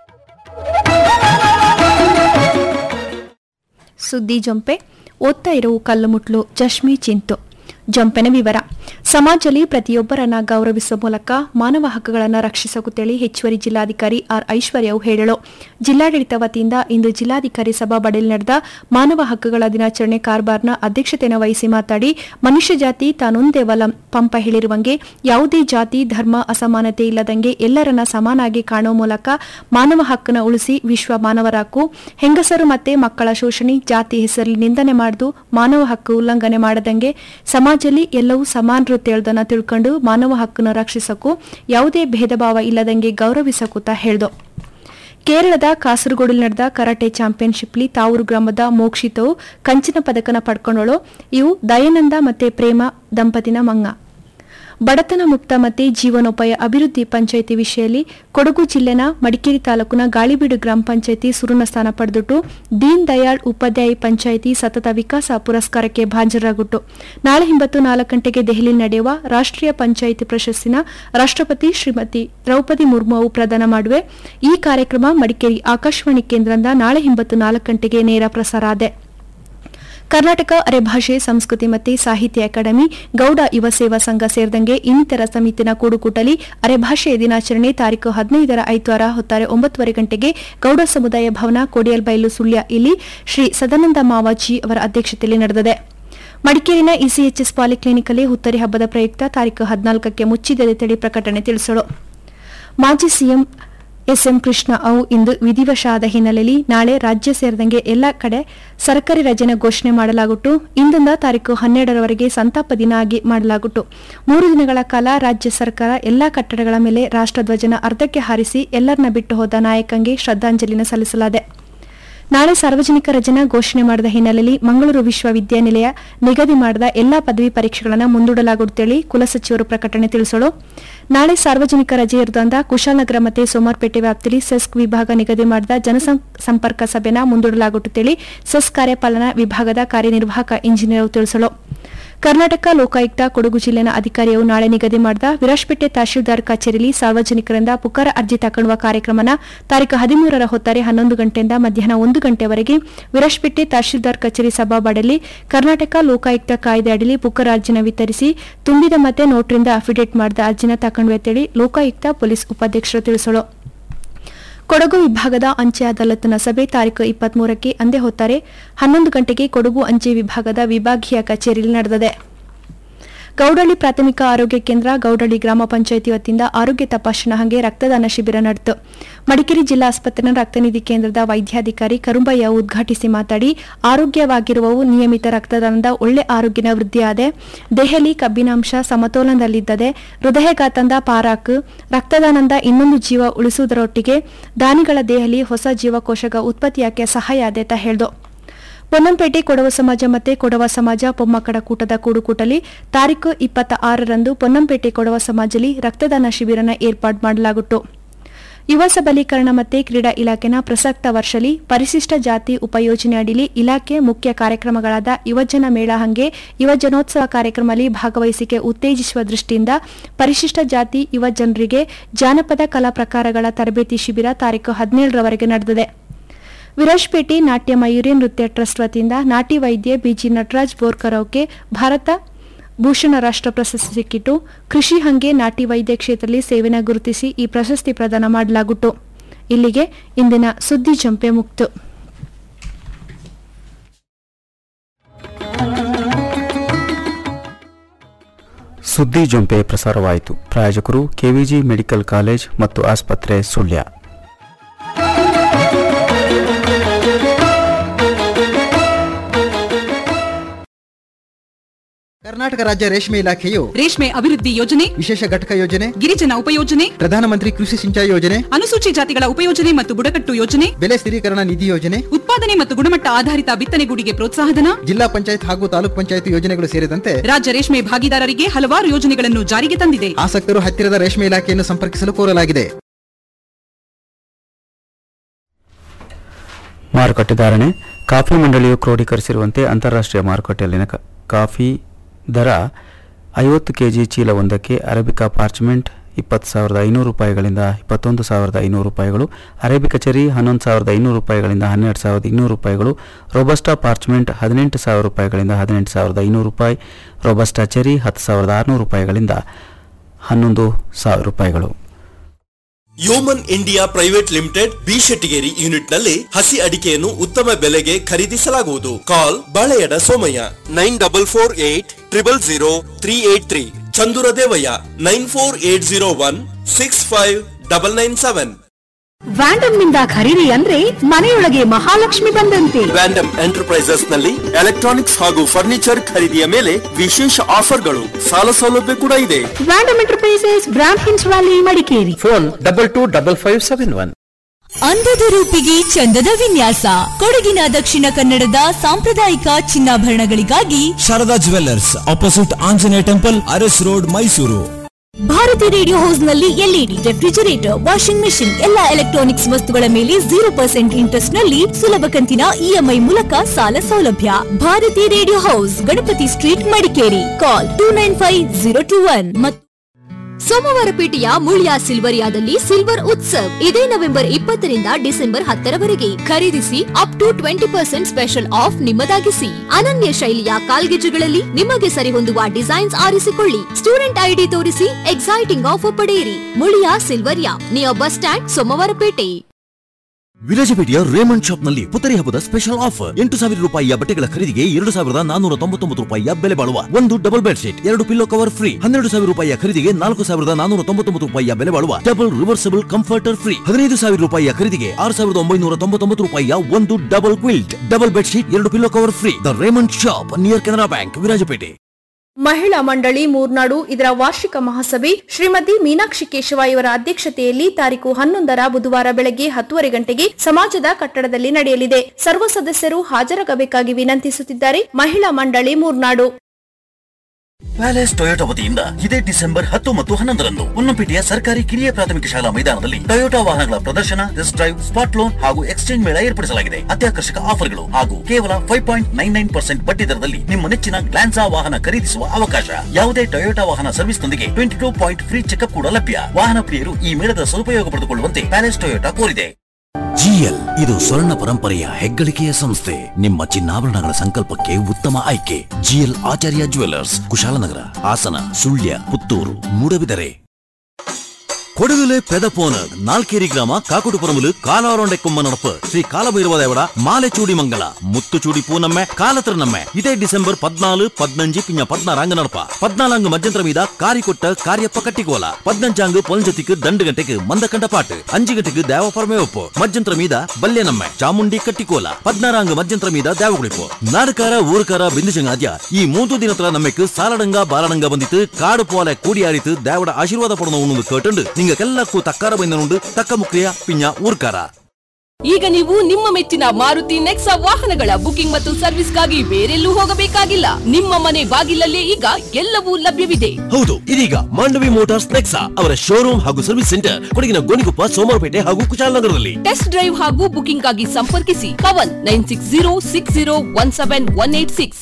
ಸುದ್ದಿ ಜೊಂಪೆ ಓದ್ತಾ ಇರುವ ಕಲ್ಲುಮುಟ್ಲು ಜಶ್ಮಿ ಚಿಂತು ಜೊಂಪೆನ ವಿವರ ಸಮಾಜದಲ್ಲಿ ಪ್ರತಿಯೊಬ್ಬರನ್ನ ಗೌರವಿಸುವ ಮೂಲಕ ಮಾನವ ಹಕ್ಕುಗಳನ್ನು ರಕ್ಷಿಸುತ್ತೇಳಿ ಹೆಚ್ಚುವರಿ ಜಿಲ್ಲಾಧಿಕಾರಿ ಆರ್ ಐಶ್ವರ್ಯವು ಹೇಳಲು ಜಿಲ್ಲಾಡಳಿತ ವತಿಯಿಂದ ಇಂದು ಜಿಲ್ಲಾಧಿಕಾರಿ ಸಭಾ ಬಡಲಿ ನಡೆದ ಮಾನವ ಹಕ್ಕುಗಳ ದಿನಾಚರಣೆ ಕಾರ್ಬಾರ್ನ ಅಧ್ಯಕ್ಷತೆಯನ್ನು ವಹಿಸಿ ಮಾತಾಡಿ ಮನುಷ್ಯ ಜಾತಿ ತಾನೊಂದೇ ವಲ ಪಂಪ ಹೇಳಿರುವಂಗೆ ಯಾವುದೇ ಜಾತಿ ಧರ್ಮ ಅಸಮಾನತೆ ಇಲ್ಲದಂಗೆ ಎಲ್ಲರನ್ನ ಸಮಾನಾಗಿ ಕಾಣುವ ಮೂಲಕ ಮಾನವ ಹಕ್ಕನ್ನು ಉಳಿಸಿ ವಿಶ್ವ ಮಾನವರಾಕು ಹೆಂಗಸರು ಮತ್ತೆ ಮಕ್ಕಳ ಶೋಷಣೆ ಜಾತಿ ಹೆಸರಲ್ಲಿ ನಿಂದನೆ ಮಾಡುದು ಮಾನವ ಹಕ್ಕು ಉಲ್ಲಂಘನೆ ಮಾಡದಂಗೆ ಸಮಾಜದಲ್ಲಿ ಎಲ್ಲವೂ ಸಮಾನರು ತೇಳ್ದನ್ನ ತಿಳ್ಕೊಂಡು ಮಾನವ ಹಕ್ಕನ್ನು ರಕ್ಷಿಸಕ್ಕೂ ಯಾವುದೇ ಭೇದ ಭಾವ ಇಲ್ಲದಂಗೆ ಗೌರವಿಸಕೂತ ಹೇಳ್ದು ಕೇರಳದ ಕಾಸರಗೋಡಲ್ಲಿ ನಡೆದ ಕರಾಟೆ ಚಾಂಪಿಯನ್ಶಿಪ್ಲಿ ತಾವೂರು ಗ್ರಾಮದ ಮೋಕ್ಷಿತವು ಕಂಚಿನ ಪದಕನ ಪಡ್ಕೊಂಡಳು ಇವು ದಯಾನಂದ ಮತ್ತೆ ಪ್ರೇಮ ದಂಪತಿನ ಮಂಗ ಬಡತನ ಮುಕ್ತ ಮತ್ತೆ ಜೀವನೋಪಾಯ ಅಭಿವೃದ್ಧಿ ಪಂಚಾಯಿತಿ ವಿಷಯದಲ್ಲಿ ಕೊಡಗು ಜಿಲ್ಲೆನ ಮಡಿಕೇರಿ ತಾಲೂಕಿನ ಗಾಳಿಬೀಡು ಗ್ರಾಮ ಪಂಚಾಯಿತಿ ಸುರುನ ಸ್ಥಾನ ಪಡೆದುಟ್ಟು ದೀನ್ ದಯಾಳ್ ಉಪಾಧ್ಯಾಯ ಪಂಚಾಯಿತಿ ಸತತ ವಿಕಾಸ ಪುರಸ್ಕಾರಕ್ಕೆ ಭಾಜರಾಗುಟ್ಟು ನಾಳೆ ಹಿಂಬತ್ತು ನಾಲ್ಕು ಗಂಟೆಗೆ ದೆಹಲಿ ನಡೆಯುವ ರಾಷ್ಟ್ರೀಯ ಪಂಚಾಯಿತಿ ಪ್ರಶಸ್ತಿನ ರಾಷ್ಟ್ರಪತಿ ಶ್ರೀಮತಿ ದ್ರೌಪದಿ ಮುರ್ಮು ಅವು ಪ್ರದಾನ ಮಾಡುವೆ ಈ ಕಾರ್ಯಕ್ರಮ ಮಡಿಕೇರಿ ಆಕಾಶವಾಣಿ ಕೇಂದ್ರದಿಂದ ನಾಳೆ ಹಿಂಬತ್ತು ನಾಲ್ಕು ಗಂಟೆಗೆ ನೇರ ಪ್ರಸಾರ ಆದೆ ಕರ್ನಾಟಕ ಅರೆಭಾಷೆ ಸಂಸ್ಕೃತಿ ಮತ್ತು ಸಾಹಿತ್ಯ ಅಕಾಡೆಮಿ ಗೌಡ ಯುವ ಸೇವಾ ಸಂಘ ಸೇರಿದಂಗೆ ಇನ್ನಿತರ ಸಮಿತಿನ ಕೂಡುಕೂಟಲಿ ಅರೆಭಾಷೆ ದಿನಾಚರಣೆ ತಾರೀಕು ಹದಿನೈದರ ಐತವಾರ ಹೊತ್ತಾರೆ ಒಂಬತ್ತುವರೆ ಗಂಟೆಗೆ ಗೌಡ ಸಮುದಾಯ ಭವನ ಕೋಡಿಯಲ್ಬೈಲು ಸುಳ್ಯ ಇಲ್ಲಿ ಶ್ರೀ ಸದಾನಂದ ಮಾವಾಜಿ ಅವರ ಅಧ್ಯಕ್ಷತೆಯಲ್ಲಿ ನಡೆದಿದೆ ಮಡಿಕೇರಿನ ಇಸಿಎಚ್ಎಸ್ ಪಾಲಿಕ್ಲಿನಿಕಲ್ಲಿ ಹುತ್ತರಿ ಹಬ್ಬದ ಪ್ರಯುಕ್ತ ತಾರೀಕು ಹದಿನಾಲ್ಕಕ್ಕೆ ಮುಚ್ಚಿದೆ ತಳಿ ಪ್ರಕಟಣೆ ತಿಳಿಸಲು ಮಾಜಿ ಸಿಎಂ ಎಸ್ಎಂ ಕೃಷ್ಣ ಅವು ಇಂದು ವಿಧಿವಶ ಆದ ಹಿನ್ನೆಲೆಯಲ್ಲಿ ನಾಳೆ ರಾಜ್ಯ ಸೇರಿದಂಗೆ ಎಲ್ಲ ಕಡೆ ಸರ್ಕಾರಿ ರಜೆನ ಘೋಷಣೆ ಮಾಡಲಾಗುಟ್ಟು ಇಂದಿಂದ ತಾರೀಕು ಹನ್ನೆರಡರವರೆಗೆ ಸಂತಾಪ ದಿನ ಆಗಿ ಮಾಡಲಾಗುಟ್ಟು ಮೂರು ದಿನಗಳ ಕಾಲ ರಾಜ್ಯ ಸರ್ಕಾರ ಎಲ್ಲಾ ಕಟ್ಟಡಗಳ ಮೇಲೆ ರಾಷ್ಟ್ರಧ್ವಜನ ಅರ್ಧಕ್ಕೆ ಹಾರಿಸಿ ಎಲ್ಲರನ್ನ ಬಿಟ್ಟು ಹೋದ ನಾಯಕಂಗೆ ಶ್ರದ್ಧಾಂಜಲಿನ ಸಲ್ಲಿಸಲಾಗಿದೆ ನಾಳೆ ಸಾರ್ವಜನಿಕ ರಜೆನ ಘೋಷಣೆ ಮಾಡಿದ ಹಿನ್ನೆಲೆಯಲ್ಲಿ ಮಂಗಳೂರು ವಿಶ್ವವಿದ್ಯಾನಿಲಯ ನಿಗದಿ ಮಾಡಿದ ಎಲ್ಲಾ ಪದವಿ ಪರೀಕ್ಷೆಗಳನ್ನು ಮುಂದೂಡಲಾಗುತ್ತೇಳಿ ಕುಲಸಚಿವರು ಪ್ರಕಟಣೆ ತಿಳಿಸಲು ನಾಳೆ ಸಾರ್ವಜನಿಕ ರಜೆ ಇರುವುದರಿಂದ ಕುಶಾಲನಗರ ಮತ್ತು ಸೋಮಾರ್ಪೇಟೆ ವ್ಯಾಪ್ತಿಯಲ್ಲಿ ಸೆಸ್ಕ್ ವಿಭಾಗ ನಿಗದಿ ಮಾಡಿದ ಜನಸಂಪರ್ಕ ಸಭೆನ ಮುಂದೂಡಲಾಗುತ್ತೇಳಿ ಸೆಸ್ ಕಾರ್ಯಪಾಲನಾ ವಿಭಾಗದ ಕಾರ್ಯನಿರ್ವಾಹಕ ಇಂಜಿನಿಯರ್ ತಿಳಿಸಲು ಕರ್ನಾಟಕ ಲೋಕಾಯುಕ್ತ ಕೊಡಗು ಜಿಲ್ಲೆನ ಅಧಿಕಾರಿಯು ನಾಳೆ ನಿಗದಿ ಮಾಡಿದ ವಿರಾಜ್ಪೇಟೆ ತಹಶೀಲ್ದಾರ್ ಕಚೇರಿಯಲ್ಲಿ ಸಾರ್ವಜನಿಕರಿಂದ ಪುಕಾರ ಅರ್ಜಿ ತಕೊಳ್ಳುವ ಕಾರ್ಯಕ್ರಮನ ತಾರೀಕು ಹದಿಮೂರರ ಹೊತ್ತಾರೆ ಹನ್ನೊಂದು ಗಂಟೆಯಿಂದ ಮಧ್ಯಾಹ್ನ ಒಂದು ಗಂಟೆವರೆಗೆ ವಿರಾಜ್ಪೇಟೆ ತಹಶೀಲ್ದಾರ್ ಕಚೇರಿ ಸಭಾಬಾಡಲ್ಲಿ ಕರ್ನಾಟಕ ಲೋಕಾಯುಕ್ತ ಕಾಯ್ದೆ ಅಡಿಲಿ ಪುಕಾರ ಅರ್ಜಿನ ವಿತರಿಸಿ ತುಂಬಿದ ಮತ್ತೆ ನೋಟ್ರಿಂದ ಅಫಿಡೇಟ್ ಮಾಡಿದ ಅರ್ಜಿನ ತಕೊಂಡ್ವೆ ಅಂತೇಳಿ ಲೋಕಾಯುಕ್ತ ಪೊಲೀಸ್ ಉಪಾಧ್ಯಕ್ಷರು ತಿಳಿಸಲು ಕೊಡಗು ವಿಭಾಗದ ಅಂಚೆ ಅದಾಲತ್ನ ಸಭೆ ತಾರೀಕು ಇಪ್ಪತ್ಮೂರಕ್ಕೆ ಅಂದೇ ಹೊತ್ತಾರೆ ಹನ್ನೊಂದು ಗಂಟೆಗೆ ಕೊಡಗು ಅಂಚೆ ವಿಭಾಗದ ವಿಭಾಗೀಯ ಕಚೇರಿಯಲ್ಲಿ ನಡೆದಿದೆ ಗೌಡಳ್ಳಿ ಪ್ರಾಥಮಿಕ ಆರೋಗ್ಯ ಕೇಂದ್ರ ಗೌಡಳ್ಳಿ ಗ್ರಾಮ ಪಂಚಾಯಿತಿ ವತಿಯಿಂದ ಆರೋಗ್ಯ ತಪಾಸಣಾ ಹಂಗೆ ರಕ್ತದಾನ ಶಿಬಿರ ನಡೆಯಿತು ಮಡಿಕೇರಿ ಜಿಲ್ಲಾ ಆಸ್ಪತ್ರೆನ ರಕ್ತನಿಧಿ ಕೇಂದ್ರದ ವೈದ್ಯಾಧಿಕಾರಿ ಕರುಂಬಯ್ಯ ಉದ್ಘಾಟಿಸಿ ಮಾತಾಡಿ ಆರೋಗ್ಯವಾಗಿರುವವು ನಿಯಮಿತ ರಕ್ತದಾನದ ಒಳ್ಳೆ ಆರೋಗ್ಯನ ವೃದ್ಧಿಯಾದೆ ದೆಹಲಿ ಕಬ್ಬಿನಾಂಶ ಸಮತೋಲನದಲ್ಲಿದ್ದದೆ ಹೃದಯಘಾತಂದ ಪಾರಾಕ್ ರಕ್ತದಾನದ ಇನ್ನೊಂದು ಜೀವ ಉಳಿಸುವುದರೊಟ್ಟಿಗೆ ದಾನಿಗಳ ದೇಹಲಿ ಹೊಸ ಜೀವಕೋಶಗ ಉತ್ಪತ್ತಿಯಾಕೆ ಸಹಾಯ ಆದೆ ಅಂತ ಹೇಳ್ದು ಪೊನ್ನಂಪೇಟೆ ಕೊಡವ ಸಮಾಜ ಮತ್ತೆ ಕೊಡವ ಸಮಾಜ ಪೊಮ್ಮಕ್ಕಡ ಕೂಟದ ಕೂಡುಕೂಟಲಿ ತಾರೀಕು ಇಪ್ಪತ್ತ ಆರರಂದು ಪೊನ್ನಂಪೇಟೆ ಕೊಡವ ಸಮಾಜದಲ್ಲಿ ರಕ್ತದಾನ ಶಿಬಿರನ ಏರ್ಪಾಡು ಮಾಡಲಾಗುತ್ತು ಯುವ ಸಬಲೀಕರಣ ಮತ್ತೆ ಕ್ರೀಡಾ ಇಲಾಖೆನ ಪ್ರಸಕ್ತ ವರ್ಷಲಿ ಪರಿಶಿಷ್ಟ ಜಾತಿ ಉಪಯೋಜನೆ ಅಡಿಲಿ ಇಲಾಖೆ ಮುಖ್ಯ ಕಾರ್ಯಕ್ರಮಗಳಾದ ಯುವಜನ ಮೇಳ ಹಂಗೆ ಯುವಜನೋತ್ಸವ ಕಾರ್ಯಕ್ರಮದಲ್ಲಿ ಭಾಗವಹಿಸಿಕೆ ಉತ್ತೇಜಿಸುವ ದೃಷ್ಟಿಯಿಂದ ಪರಿಶಿಷ್ಟ ಜಾತಿ ಯುವ ಜನರಿಗೆ ಜಾನಪದ ಕಲಾ ಪ್ರಕಾರಗಳ ತರಬೇತಿ ಶಿಬಿರ ತಾರೀಕು ಹದಿನೇಳರವರೆಗೆ ನಡೆದಿದೆ ವಿರಾಜ್ಪೇಟೆ ನಾಟ್ಯ ಮಯೂರಿ ನೃತ್ಯ ಟ್ರಸ್ಟ್ ವತಿಯಿಂದ ನಾಟಿ ವೈದ್ಯ ಬಿಜಿ ನಟರಾಜ್ ಬೋರ್ಕರ್ ಅವಕ್ಕೆ ಭಾರತ ಭೂಷಣ ರಾಷ್ಟ್ರ ಪ್ರಶಸ್ತಿ ಸಿಕ್ಕಿಟ್ಟು ಕೃಷಿ ಹಂಗೆ ನಾಟಿ ವೈದ್ಯ ಕ್ಷೇತ್ರದಲ್ಲಿ ಸೇವೆನ ಗುರುತಿಸಿ ಈ ಪ್ರಶಸ್ತಿ ಪ್ರದಾನ ಮಾಡಲಾಗುತ್ತು ಇಲ್ಲಿಗೆ ಇಂದಿನ ಸುದ್ದಿ ಜಂಪೆ ಮುಕ್ತು ಸುದ್ದಿ ಜೊಂಪೆ ಪ್ರಸಾರವಾಯಿತು ಪ್ರಾಯೋಜಕರು ಕೆವಿಜಿ ಮೆಡಿಕಲ್ ಕಾಲೇಜ್ ಮತ್ತು ಆಸ್ಪತ್ರೆ ಸುಳ್ಯ ಕರ್ನಾಟಕ ರಾಜ್ಯ ರೇಷ್ಮೆ ಇಲಾಖೆಯು ರೇಷ್ಮೆ ಅಭಿವೃದ್ಧಿ ಯೋಜನೆ ವಿಶೇಷ ಘಟಕ ಯೋಜನೆ ಗಿರಿಜನ ಉಪಯೋಜನೆ ಪ್ರಧಾನಮಂತ್ರಿ ಕೃಷಿ ಸಿಂಚಾಯಿ ಯೋಜನೆ ಅನುಸೂಚಿ ಜಾತಿಗಳ ಉಪಯೋಜನೆ ಮತ್ತು ಬುಡಕಟ್ಟು ಯೋಜನೆ ಬೆಲೆ ಸ್ಥಿರೀಕರಣ ನಿಧಿ ಯೋಜನೆ ಉತ್ಪಾದನೆ ಮತ್ತು ಗುಣಮಟ್ಟ ಆಧಾರಿತ ಬಿತ್ತನೆಗೂಡಿಗೆ ಪ್ರೋತ್ಸಾಹಧನ ಜಿಲ್ಲಾ ಪಂಚಾಯತ್ ಹಾಗೂ ತಾಲೂಕ್ ಪಂಚಾಯತ್ ಯೋಜನೆಗಳು ಸೇರಿದಂತೆ ರಾಜ್ಯ ರೇಷ್ಮೆ ಭಾಗಿದಾರರಿಗೆ ಹಲವಾರು ಯೋಜನೆಗಳನ್ನು ಜಾರಿಗೆ ತಂದಿದೆ ಆಸಕ್ತರು ಹತ್ತಿರದ ರೇಷ್ಮೆ ಇಲಾಖೆಯನ್ನು ಸಂಪರ್ಕಿಸಲು ಕೋರಲಾಗಿದೆ ಮಾರುಕಟ್ಟೆ ಧಾರಣೆ ಕಾಫಿ ಮಂಡಳಿಯು ಕ್ರೋಢೀಕರಿಸಿರುವಂತೆ ಅಂತಾರಾಷ್ಟ್ರೀಯ ಮಾರುಕಟ್ಟೆಯಲ್ಲಿನ ಕ- ಕಾಫಿ ದರ ಐವತ್ತು ಕೆಜಿ ಚೀಲವೊಂದಕ್ಕೆ ಅರೇಬಿಕಾ ಪಾರ್ಚ್ಮೆಂಟ್ ಇಪ್ಪತ್ತು ಸಾವಿರದ ಐನೂರು ರೂಪಾಯಿಗಳಿಂದ ಇಪ್ಪತ್ತೊಂದು ಸಾವಿರದ ಐನೂರು ರೂಪಾಯಿಗಳು ಅರೇಬಿಕಾ ಚೆರಿ ಹನ್ನೊಂದು ಸಾವಿರದ ಐನೂರು ರೂಪಾಯಿಗಳಿಂದ ಹನ್ನೆರಡು ಸಾವಿರದ ಇನ್ನೂರು ರೂಪಾಯಿಗಳು ರೋಬಸ್ಟಾ ಪಾರ್ಚ್ಮೆಂಟ್ ಹದಿನೆಂಟು ಸಾವಿರ ರೂಪಾಯಿಗಳಿಂದ ಹದಿನೆಂಟು ಸಾವಿರದ ಐನೂರು ರೂಪಾಯಿ ರೋಬಸ್ಟಾ ಚೆರಿ ಹತ್ತು ಸಾವಿರದ ಆರುನೂರು ರೂಪಾಯಿಗಳಿಂದ ಹನ್ನೊಂದು ಸಾವಿರ ರೂಪಾಯಿಗಳು Yeoman India private limited B Shettigeri unit ನಲ್ಲಿ ಹಸಿ ಅಡಿಕೆಯನ್ನು ಉತ್ತಮ ಬೆಲೆಗೆ ಖರೀದಿಸಲಾಗುವುದು call Baleyada Somaiah nine double four eight triple zero three eight three Chandura Devaiah nine four eight zero one six five double nine seven Vandam ನಿಂದ ಖರೀದಿ ಅಂದ್ರೆ ಮನೆಯೊಳಗೆ ಮಹಾಲಕ್ಷ್ಮಿ ಬಂದಂತೆ ವ್ಯಾಂಡಮ್ ಎಂಟರ್ಪ್ರೈಸಸ್ ನಲ್ಲಿ ಎಲೆಕ್ಟ್ರಾನಿಕ್ಸ್ ಹಾಗೂ ಫರ್ನಿಚರ್ ಖರೀದಿಯ ಮೇಲೆ ವಿಶೇಷ ಆಫರ್ಗಳು ಸಾಲ ಸೌಲಭ್ಯ ಕೂಡ ಇದೆ ವ್ಯಾಂಡಮ್ ಎಂಟರ್ಪ್ರೈಸಸ್ ಬ್ರಾಂಡ್ ಹಿನ್ಸ್ valley Madikeri phone double two double five seven one ಅಂದದ ರೂಪಿಗೆ ಚಂದದ ವಿನ್ಯಾಸ ಕೊಡಗಿನ ದಕ್ಷಿಣ ಕನ್ನಡದ ಸಾಂಪ್ರದಾಯಿಕ ಚಿನ್ನಾಭರಣಗಳಿಗಾಗಿ Sharada jewellers opposite Anjaneya temple Aras road Mysuru Bharathi radio house ನಲ್ಲಿ ಎಲ್ಇಡಿ ರೆಫ್ರಿಜರೇಟರ್ ವಾಷಿಂಗ್ ಮೆಷಿನ್ ಎಲ್ಲಾ ಎಲೆಕ್ಟ್ರಾನಿಕ್ಸ್ ವಸ್ತುಗಳ ಮೇಲೆ ಜೀರೋ ಪರ್ಸೆಂಟ್ ಇಂಟ್ರೆಸ್ಟ್ ನಲ್ಲಿ ಸುಲಭ ಕಂತಿನ ಇಎಂಐ ಮೂಲಕ ಸಾಲ ಸೌಲಭ್ಯ Bharathi radio house Ganapathi street Madikeri call two nine five zero two one ಮತ್ತು ಸೋಮವಾರಪೇಟೆಯ ಮುಳಿಯಾ ಸಿಲ್ವರಿಯಾದಲ್ಲಿ ಸಿಲ್ವರ್ ಉತ್ಸವ್ ಇದೇ ನವೆಂಬರ್ ಇಪ್ಪತ್ತರಿಂದ ಡಿಸೆಂಬರ್ ಹತ್ತರವರೆಗೆ ಖರೀದಿಸಿ up to twenty percent special off ನಿಮ್ಮದಾಗಿಸಿ ಅನನ್ಯ ಶೈಲಿಯ ಕಾಲ್ಗೆಜ್ಜೆಗಳಲ್ಲಿ ನಿಮಗೆ ಸರಿಹೊಂದುವ ಡಿಸೈನ್ಸ್ ಆರಿಸಿಕೊಳ್ಳಿ ಸ್ಟೂಡೆಂಟ್ ಐಡಿ ತೋರಿಸಿ ಎಕ್ಸೈಟಿಂಗ್ ಆಫರ್ ಪಡೆಯಿರಿ Muliya Silveria near bus stand Somwarpet ವಿರಾಜಪೇಟೆಯ ರೇಮಂಡ್ ಶಾಪ್ ನಲ್ಲಿ ಪುತ್ತರಿ ಹಬ್ಬದ ಸ್ಪೆಷಲ್ ಆಫರ್ ಎಂಟು ಸಾವಿರ ರೂಪಾಯಿಯ ಬಟ್ಟೆಗಳ ಖರೀದಿಗೆ ಎರಡು ಸಾವಿರದ ನಾನೂರ ತೊಂಬತ್ತೊಂಬತ್ತು ರೂಪಾಯಿಯ ಬೆಲೆ ಬಾಳುವ ಒಂದು ಡಬಲ್ ಬೆಡ್ ಶೀಟ್ ಎರಡು ಪಿಲ್ಲೋ ಕವರ್ ಫ್ರೀ ಹನ್ನೆರಡು ಸಾವಿರ ರೂಪಾಯಿಯ ಖರೀದಿಗೆ ನಾಲ್ಕು ಸಾವಿರದ ನಾನೂರ ತೊಂಬತ್ತೊಂಬತ್ತು ರೂಪಾಯಿಯ ಬೆಲೆ ಬಾಳುವ ಡಬಲ್ ರಿವರ್ಸಬಲ್ ಕಂಫರ್ಟರ್ ಫ್ರೀ ಹದಿನೈದು ಸಾವಿರ ರೂಪಾಯಿಯ ಖರೀದಿಗೆ ಆರು ಸಾವಿರದ ಒಂಬೈನೂರ ತೊಂಬತ್ತೊಂಬತ್ತು ರೂಪಾಯಿಯ ಒಂದು double quilt double bed sheet ಎರಡು pillow cover free the Raymond shop near Canara bank Virajpet ಮಹಿಳಾ ಮಂಡಳಿ ಮೂರ್ನಾಡು ಇದರ ವಾರ್ಷಿಕ ಮಹಾಸಭೆ ಶ್ರೀಮತಿ ಮೀನಾಕ್ಷಿ ಕೇಶವ ಇವರ ಅಧ್ಯಕ್ಷತೆಯಲ್ಲಿ ತಾರೀಕು ಹನ್ನೊಂದರ ಬುಧವಾರ ಬೆಳಗ್ಗೆ ಹತ್ತುವರೆ ಗಂಟೆಗೆ ಸಮಾಜದ ಕಟ್ಟಡದಲ್ಲಿ ನಡೆಯಲಿದೆ ಸರ್ವ ಸದಸ್ಯರು ಹಾಜರಾಗಬೇಕಾಗಿ ವಿನಂತಿಸುತ್ತಿದ್ದಾರೆ ಮಹಿಳಾ ಮಂಡಳಿ ಮೂರ್ನಾಡು ಪ್ಯಾಲೇಸ್ ಟೊಯೋಟಾ ವತಿಯಿಂದ ಇದೇ ಡಿಸೆಂಬರ್ ಹತ್ತು ಮತ್ತು ಹನ್ನೊಂದರಂದು ಪೊನ್ನಂಪೇಟೆಯ ಸರ್ಕಾರಿ ಕಿರಿಯ ಪ್ರಾಥಮಿಕ ಶಾಲಾ ಮೈದಾನದಲ್ಲಿ ಟೊಯೋಟಾ ವಾಹನಗಳ ಪ್ರದರ್ಶನ ಟೆಸ್ಟ್ ಡ್ರೈವ್ ಸ್ಪಾಟ್ ಲೋನ್ ಹಾಗೂ ಎಕ್ಸ್ಚೇಂಜ್ ಮೇಳ ಏರ್ಪಡಿಸಲಾಗಿದೆ ಅತ್ಯಾಕರ್ಷಕ ಆಫರ್ಗಳು ಹಾಗೂ ಕೇವಲ five point nine nine percent ಬಡ್ಡಿ ದರದಲ್ಲಿ ನಿಮ್ಮ ನೆಚ್ಚಿನ ಗ್ಲಾನ್ಸಾ ವಾಹನ ಖರೀದಿಸುವ ಅವಕಾಶ ಯಾವುದೇ ಟೊಯೋಟಾ ವಾಹನ ಸರ್ವಿಸ್ ನೊಂದಿಗೆ twenty two point free checkup ಕೂಡ ಲಭ್ಯ ವಾಹನ ಪ್ರಿಯರು ಈ ಮೇಳದ ಸದುಪಯೋಗ ಪಡೆದುಕೊಳ್ಳುವಂತೆ ಪ್ಯಾಲೇಸ್ ಟೊಯೋಟಾ ಕೋರಿದೆ ಜಿಎಲ್ ಇದು ಸ್ವರ್ಣ ಪರಂಪರೆಯ ಹೆಗ್ಗಳಿಕೆಯ ಸಂಸ್ಥೆ ನಿಮ್ಮ ಚಿನ್ನಾಭರಣಗಳ ಸಂಕಲ್ಪಕ್ಕೆ ಉತ್ತಮ ಆಯ್ಕೆ ಜಿಎಲ್ ಆಚಾರ್ಯ ಜ್ಯುವೆಲ್ಲರ್ಸ್ ಕುಶಾಲನಗರ ಹಾಸನ ಸುಳ್ಯ ಪುತ್ತೂರು ಮೂಡಬಿದರೆ ಕೊಡಗಲೆ ಪೆದಪೋನರ್ ನಾಲ್ಕೇರಿ ಗ್ರಾಮ ಕಾಕುಟುಪುರములు కాలారొండె కొమ్మ నడప శ్రీ కాలభైరవ దేవడ మాలెచూడి మంగళ ముత్తుచూడి పూనమ్మె కాలతరనమ్మె ఇదే డిసెంబర్ పద్నాలు పద్నంజి ಪಿಂಜ ಪದ್ನಾರಾಂಗ ನಡಪ ಪದ್ನಾಲಾಂಗ್ ಮಧ್ಯಂತರ ಮೀದ ಕಾರಿಕೊಟ್ಟ ಕಾರ್ಯಪ್ಪ ಕಟ್ಟಿಕೋಲ ಪದ್ನಂಚಾಂಗ್ ಪೊಂಜತಿಕ್ ದಂಡು ಗಂಟೆಗೆ ಮಂದಕಂಡ ಪಾಟ್ ಅಂಜು ಗಂಟೆಗೆ ದೇವಪರಮೆ ಒಪ್ಪು ಮಧ್ಯಂತರ ಮೀದ ಬಲ್ಯನಮ್ಮೆ ಚಾಮುಂಡಿ ಕಟ್ಟಿಕೋಲ ಪದ್ನಾರಾಂಗ್ ಮಧ್ಯಂತರ ಮೀದ ದೇವಗುಳಿಪು ನಾಡಕಾರ ಊರುಕಾರ ಬಿಂದುಜಂಗಾದ್ಯ ಈ ಮೂದು ದಿನತ್ರ ನಮ್ಮೆಕ್ ಸಾಲಡಂಗ ಬಾಲಡಂಗ ಬಂದಿತ್ತು ಕಾಡು ಪೋಲೆ ಕೂಡಿಯಾರಿತು ದೇವಡ ಆಶೀರ್ವಾದ ಪಡೋಣ ಉಣ್ಣು ಕೇಟಂಡು ನಿಂಗಕ್ಕೆಲ್ಲಕ್ಕೂ ತಕ್ಕಾರ ಬೈಂದನುಂಡು ತಕ್ಕ ಮುಕ್ರಿಯ ಪಿಂಜ ಊರ್ಕಾರ ಈಗ ನೀವು ನಿಮ್ಮ ಮೆಚ್ಚಿನ ಮಾರುತಿ ನೆಕ್ಸಾ ವಾಹನಗಳ ಬುಕಿಂಗ್ ಮತ್ತು ಸರ್ವಿಸ್ಗಾಗಿ ಬೇರೆಲ್ಲೂ ಹೋಗಬೇಕಾಗಿಲ್ಲ ನಿಮ್ಮ ಮನೆ ಬಾಗಿಲಲ್ಲೇ ಈಗ ಎಲ್ಲವೂ ಲಭ್ಯವಿದೆ ಹೌದು ಇದೀಗ ಮಾಂಡವಿ ಮೋಟಾರ್ಸ್ ನೆಕ್ಸಾ ಅವರ ಶೋರೂಮ್ ಹಾಗೂ ಸರ್ವಿಸ್ ಸೆಂಟರ್ ಕೊಡಗಿನ ಗೋಣಿಕೊಪ್ಪ ಸೋಮವಾರಪೇಟೆ ಹಾಗೂ ಕುಶಾಲನಗರದಲ್ಲಿ ಟೆಸ್ಟ್ ಡ್ರೈವ್ ಹಾಗೂ ಬುಕಿಂಗ್ ಆಗಿ ಸಂಪರ್ಕಿಸಿ ಕವನ್ nine six zero six zero one seven one eight six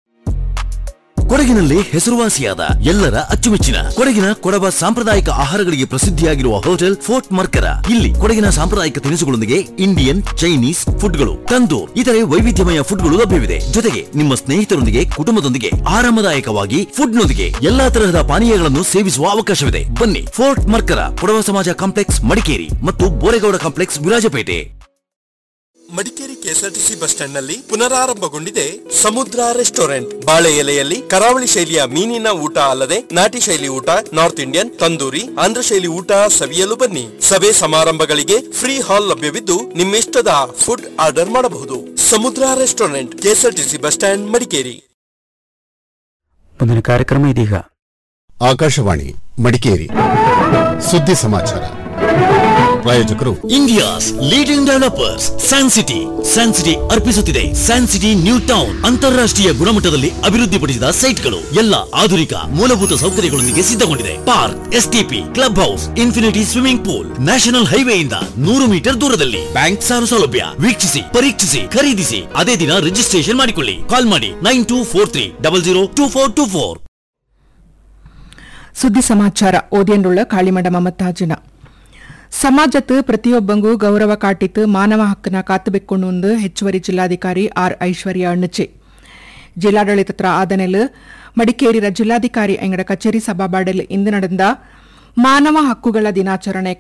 ಕೊಡಗಿನಲ್ಲಿ ಹೆಸರುವಾಸಿಯಾದ ಎಲ್ಲರ ಅಚ್ಚುಮೆಚ್ಚಿನ ಕೊಡಗಿನ ಕೊಡವ ಸಾಂಪ್ರದಾಯಿಕ ಆಹಾರಗಳಿಗೆ ಪ್ರಸಿದ್ಧಿಯಾಗಿರುವ ಹೋಟೆಲ್ ಫೋರ್ಟ್ ಮರ್ಕರ ಇಲ್ಲಿ ಕೊಡಗಿನ ಸಾಂಪ್ರದಾಯಿಕ ತಿನಿಸುಗಳೊಂದಿಗೆ ಇಂಡಿಯನ್ ಚೈನೀಸ್ ಫುಡ್ಗಳು ತಂದೂರ್ ಇತರೆ ವೈವಿಧ್ಯಮಯ ಫುಡ್ಗಳು ಲಭ್ಯವಿದೆ ಜೊತೆಗೆ ನಿಮ್ಮ ಸ್ನೇಹಿತರೊಂದಿಗೆ ಕುಟುಂಬದೊಂದಿಗೆ ಆರಾಮದಾಯಕವಾಗಿ ಫುಡ್ನೊಂದಿಗೆ ಎಲ್ಲಾ ತರಹದ ಪಾನೀಯಗಳನ್ನು ಸೇವಿಸುವ ಅವಕಾಶವಿದೆ ಬನ್ನಿ ಫೋರ್ಟ್ ಮರ್ಕರ ಕೊಡವ ಸಮಾಜ ಕಾಂಪ್ಲೆಕ್ಸ್ ಮಡಿಕೇರಿ ಮತ್ತು Boregowda complex Virajpet Madikeri KSRTC bus stand ನಲ್ಲಿ ಪುನರಾರಂಭಗೊಂಡಿದೆ ಸಮುದ್ರ ರೆಸ್ಟೋರೆಂಟ್ ಬಾಳೆ ಎಲೆಯಲ್ಲಿ ಕರಾವಳಿ ಶೈಲಿಯ ಮೀನಿನ ಊಟ ಅಲ್ಲದೆ ನಾಟಿ ಶೈಲಿ ಊಟ ನಾರ್ತ್ ಇಂಡಿಯನ್ ತಂದೂರಿ ಆಂಧ್ರ ಶೈಲಿ ಊಟ ಸವಿಯಲು ಬನ್ನಿ ಸಭೆ ಸಮಾರಂಭಗಳಿಗೆ ಫ್ರೀ ಹಾಲ್ ಲಭ್ಯವಿದ್ದು ನಿಮ್ಮಿಷ್ಟದ ಫುಡ್ ಆರ್ಡರ್ ಮಾಡಬಹುದು Samudra restaurant KSRTC bus stand Madikeri ಮುಂದಿನ ಕಾರ್ಯಕ್ರಮ ಇದೀಗ ಆಕಾಶವಾಣಿ ಮಡಿಕೇರಿ ಸುದ್ದಿ ಸಮಾಚಾರ ಪ್ರಾಯೋಜಕರು India's leading developers San City San City ಅರ್ಪಿಸುತ್ತಿದೆ ಸ್ಯಾನ್ ಸಿಟಿ ನ್ಯೂ ಟೌನ್ ಅಂತಾರಾಷ್ಟ್ರೀಯ ಗುಣಮಟ್ಟದಲ್ಲಿ ಅಭಿವೃದ್ಧಿಪಡಿಸಿದ ಸೈಟ್ಗಳು ಎಲ್ಲ ಆಧುನಿಕ ಮೂಲಭೂತ ಸೌಕರ್ಯಗಳೊಂದಿಗೆ ಸಿದ್ಧಗೊಂಡಿದೆ park STP club house infinity swimming pool national ಹೈವೇಯಿಂದ ನೂರು ಮೀಟರ್ ದೂರದಲ್ಲಿ ಬ್ಯಾಂಕ್ ಸಾಲ ಸೌಲಭ್ಯ ವೀಕ್ಷಿಸಿ ಪರೀಕ್ಷಿಸಿ ಖರೀದಿಸಿ ಅದೇ ದಿನ ರಿಜಿಸ್ಟ್ರೇಷನ್ ಮಾಡಿಕೊಳ್ಳಿ ಕಾಲ್ ಮಾಡಿ nine two four three double zero two four two four ಸುದ್ದಿ ಸಮಾಚಾರ ಓದಿಯನ್ನುಳ್ಳ ಕಾಳಿಮಡ ಮಮತಾಜಿನ ಸಮಾಜತ್ ಪ್ರತಿಯೊಬ್ಬಂಗೂ ಗೌರವ ಕಾಟಿತ್ತು ಮಾನವ ಹಕ್ಕನ ಕಾത്തുಬೆಕ್ಕೊಂಡು ಹೆಚ್ಚುವರಿ ಜಿಲ್ಲಾಧಿಕಾರಿ ಆರ್ ಐಶ್ವರ್ಯ ಅಣ್ಣಚೆ ಜಿಲ್ಲಾಡಳಿತ ಆದನೆಲ್ ಮಡಿಕೇರಿಯ ಜಿಲ್ಲಾಧಿಕಾರಿ ಅಂಗಡ ಕಚೇರಿ ಸಭಾಬಾಡಲ್ ಇಂದು ನಡೆದ ಮಾನವ ಹಕ್ಕುಗಳ ದಿನಾಚರಣೆ